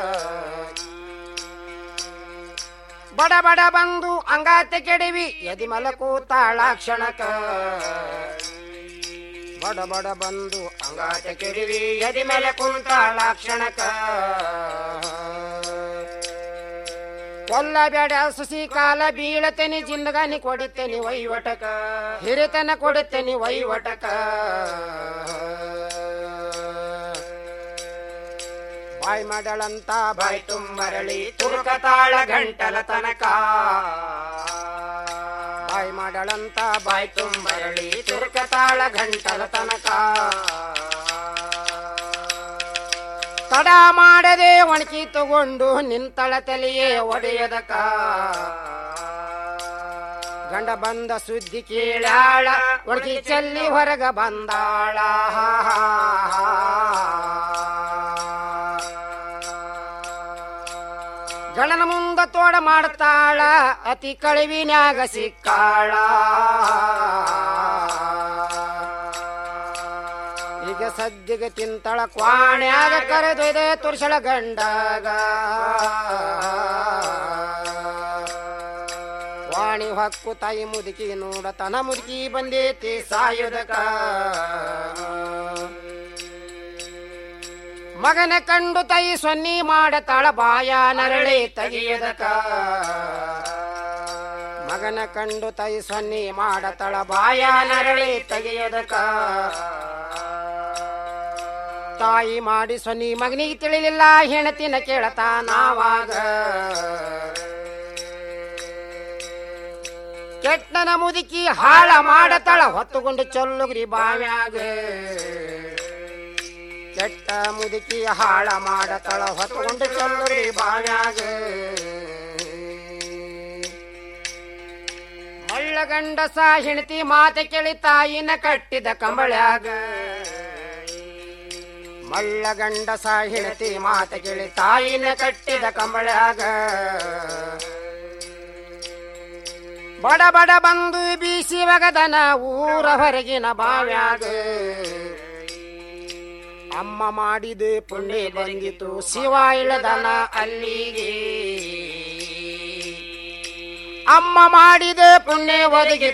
ಬಡ ಬಡ ಬಂದು ಅಂಗಾತೆ ಕೆಡವಿ ಎದಿ ಮಲಕು ತಾಳಾಕ್ಷಣಕ ಬಡ ಬಡ ಬಂದು ಅಂಗಾತೆ ಕೆಡವಿ ಎದಿ ಮೇಲೆ ಕುಂತಾಳಾಕ್ಷಣಕ ಕೊಲ್ಲಬೇಡ ಸುಸಿ ಕಾಲ ಬೀಳತೇನಿ ಜಿಂದಗಾನಿ ಕೊಡುತ್ತೇನಿ ವೈವಟಕ ಹಿರಿತನ ಕೊಡುತ್ತೇನಿ ವೈವಟಕ ಬಾಯ್ ಮಾಡಳಂತ ಬಾಯ್ ತುಂಬರಳಿ ತುರುಕತಾಳ ಗಂಟಲ ತನಕ ಬಾಯ್ ಮಾಡಳಂತ ಬಾಯ್ ತುಂಬರಳಿ ತುರುಕತಾಳ ಗಂಟಲ ತನಕ ತಡ ಮಾಡದೆ ಒಣಕಿ ತಗೊಂಡು ನಿಂತಳ ತಲೆಯೇ ಒಡೆಯದಕ ಗಂಡ ಬಂದ ಸುದ್ದಿ ಕೇಳಾಳ ಒಳಗೆ ಚೆಲ್ಲಿ ಹೊರಗ ಬಂದಾಳ ಗಣನ ಮುಂದ ತೋಡ ಮಾಡ್ತಾಳ ಅತಿ ಕಳಿವಿನ್ಯಾಗ ಸಿಕ್ಕಾಳ ಈಗ ಸದ್ಯಗೆ ತಿಂತಳ ಕ್ವಾಣ್ಯಾಗ ಕರೆದೊಯ್ದೆ ತುರ್ಸಳ ಗಂಡಾಗ ವಾಣಿ ಹೊಕ್ಕು ತಾಯಿ ಮುದುಕಿ ನೋಡ ತನ ಮುದುಕಿ ಬಂದೇತಿ ಸಾಯುದಕ ಮಗನ ಕಂಡು ತಾಯಿ ಸೊನ್ನಿ ಮಾಡತಾಳ ಬಾಯ ನರಳಿ ತೆಗೆಯದಕ ಮಗನ ಕಂಡು ತಾಯಿ ಸೊನ್ನಿ ಮಾಡತಾಳ ಬಾಯ ನರಳಿ ತೆಗೆಯದಕ ತಾಯಿ ಮಾಡಿ ಸೊನ್ನಿ ಮಗನಿಗೆ ತಿಳಿಲಿಲ್ಲ ಹೆಣತಿನ ಕೇಳತಾ ನಾವಾಗ ಕೆಟ್ಟನ ಮುದುಕಿ ಹಾಳ ಮಾಡತಾಳ ಹೊತ್ತುಕೊಂಡು ಚೊಲ್ಲುಗ್ರಿ ಬಾವ್ಯಾಗ ಕೆಟ್ಟ ಮುದುಕಿ ಹಾಳ ಮಾಡತಾಳ ಹೊತ್ತುಕೊಂಡು ಚೊಲ್ಲುಗ್ರಿ ಬಾವ್ಯಾಗ ಮಳ್ಳ ಗಂಡಸ ಹೆಣತಿ ಮಾತ ಕೇಳಿ ತಾಯಿನ ಕಟ್ಟಿದ ಕಂಬಳ್ಯಾಗ ಮಳ್ಳ ಗಂಡಸ ಹೆಣತಿ ಮಾತ ಕೇಳಿ ತಾಯಿನ ಕಟ್ಟಿದ ಕಂಬಳ್ಯಾಗ ಬಡ ಬಡ ಬಂದು ಬೀಸಿ ಒಗದನ ಊರ ಹೊರಗಿನ ಬಾವ್ಯಾಗ ಅಮ್ಮ ಮಾಡಿದ ಪುಣ್ಯ ಬಂದಿತು ಶಿವ ಇಳದನ ಅಲ್ಲಿಗೆ ಅಮ್ಮ ಮಾಡಿದ ಪುಣ್ಯ ಒದಗಿ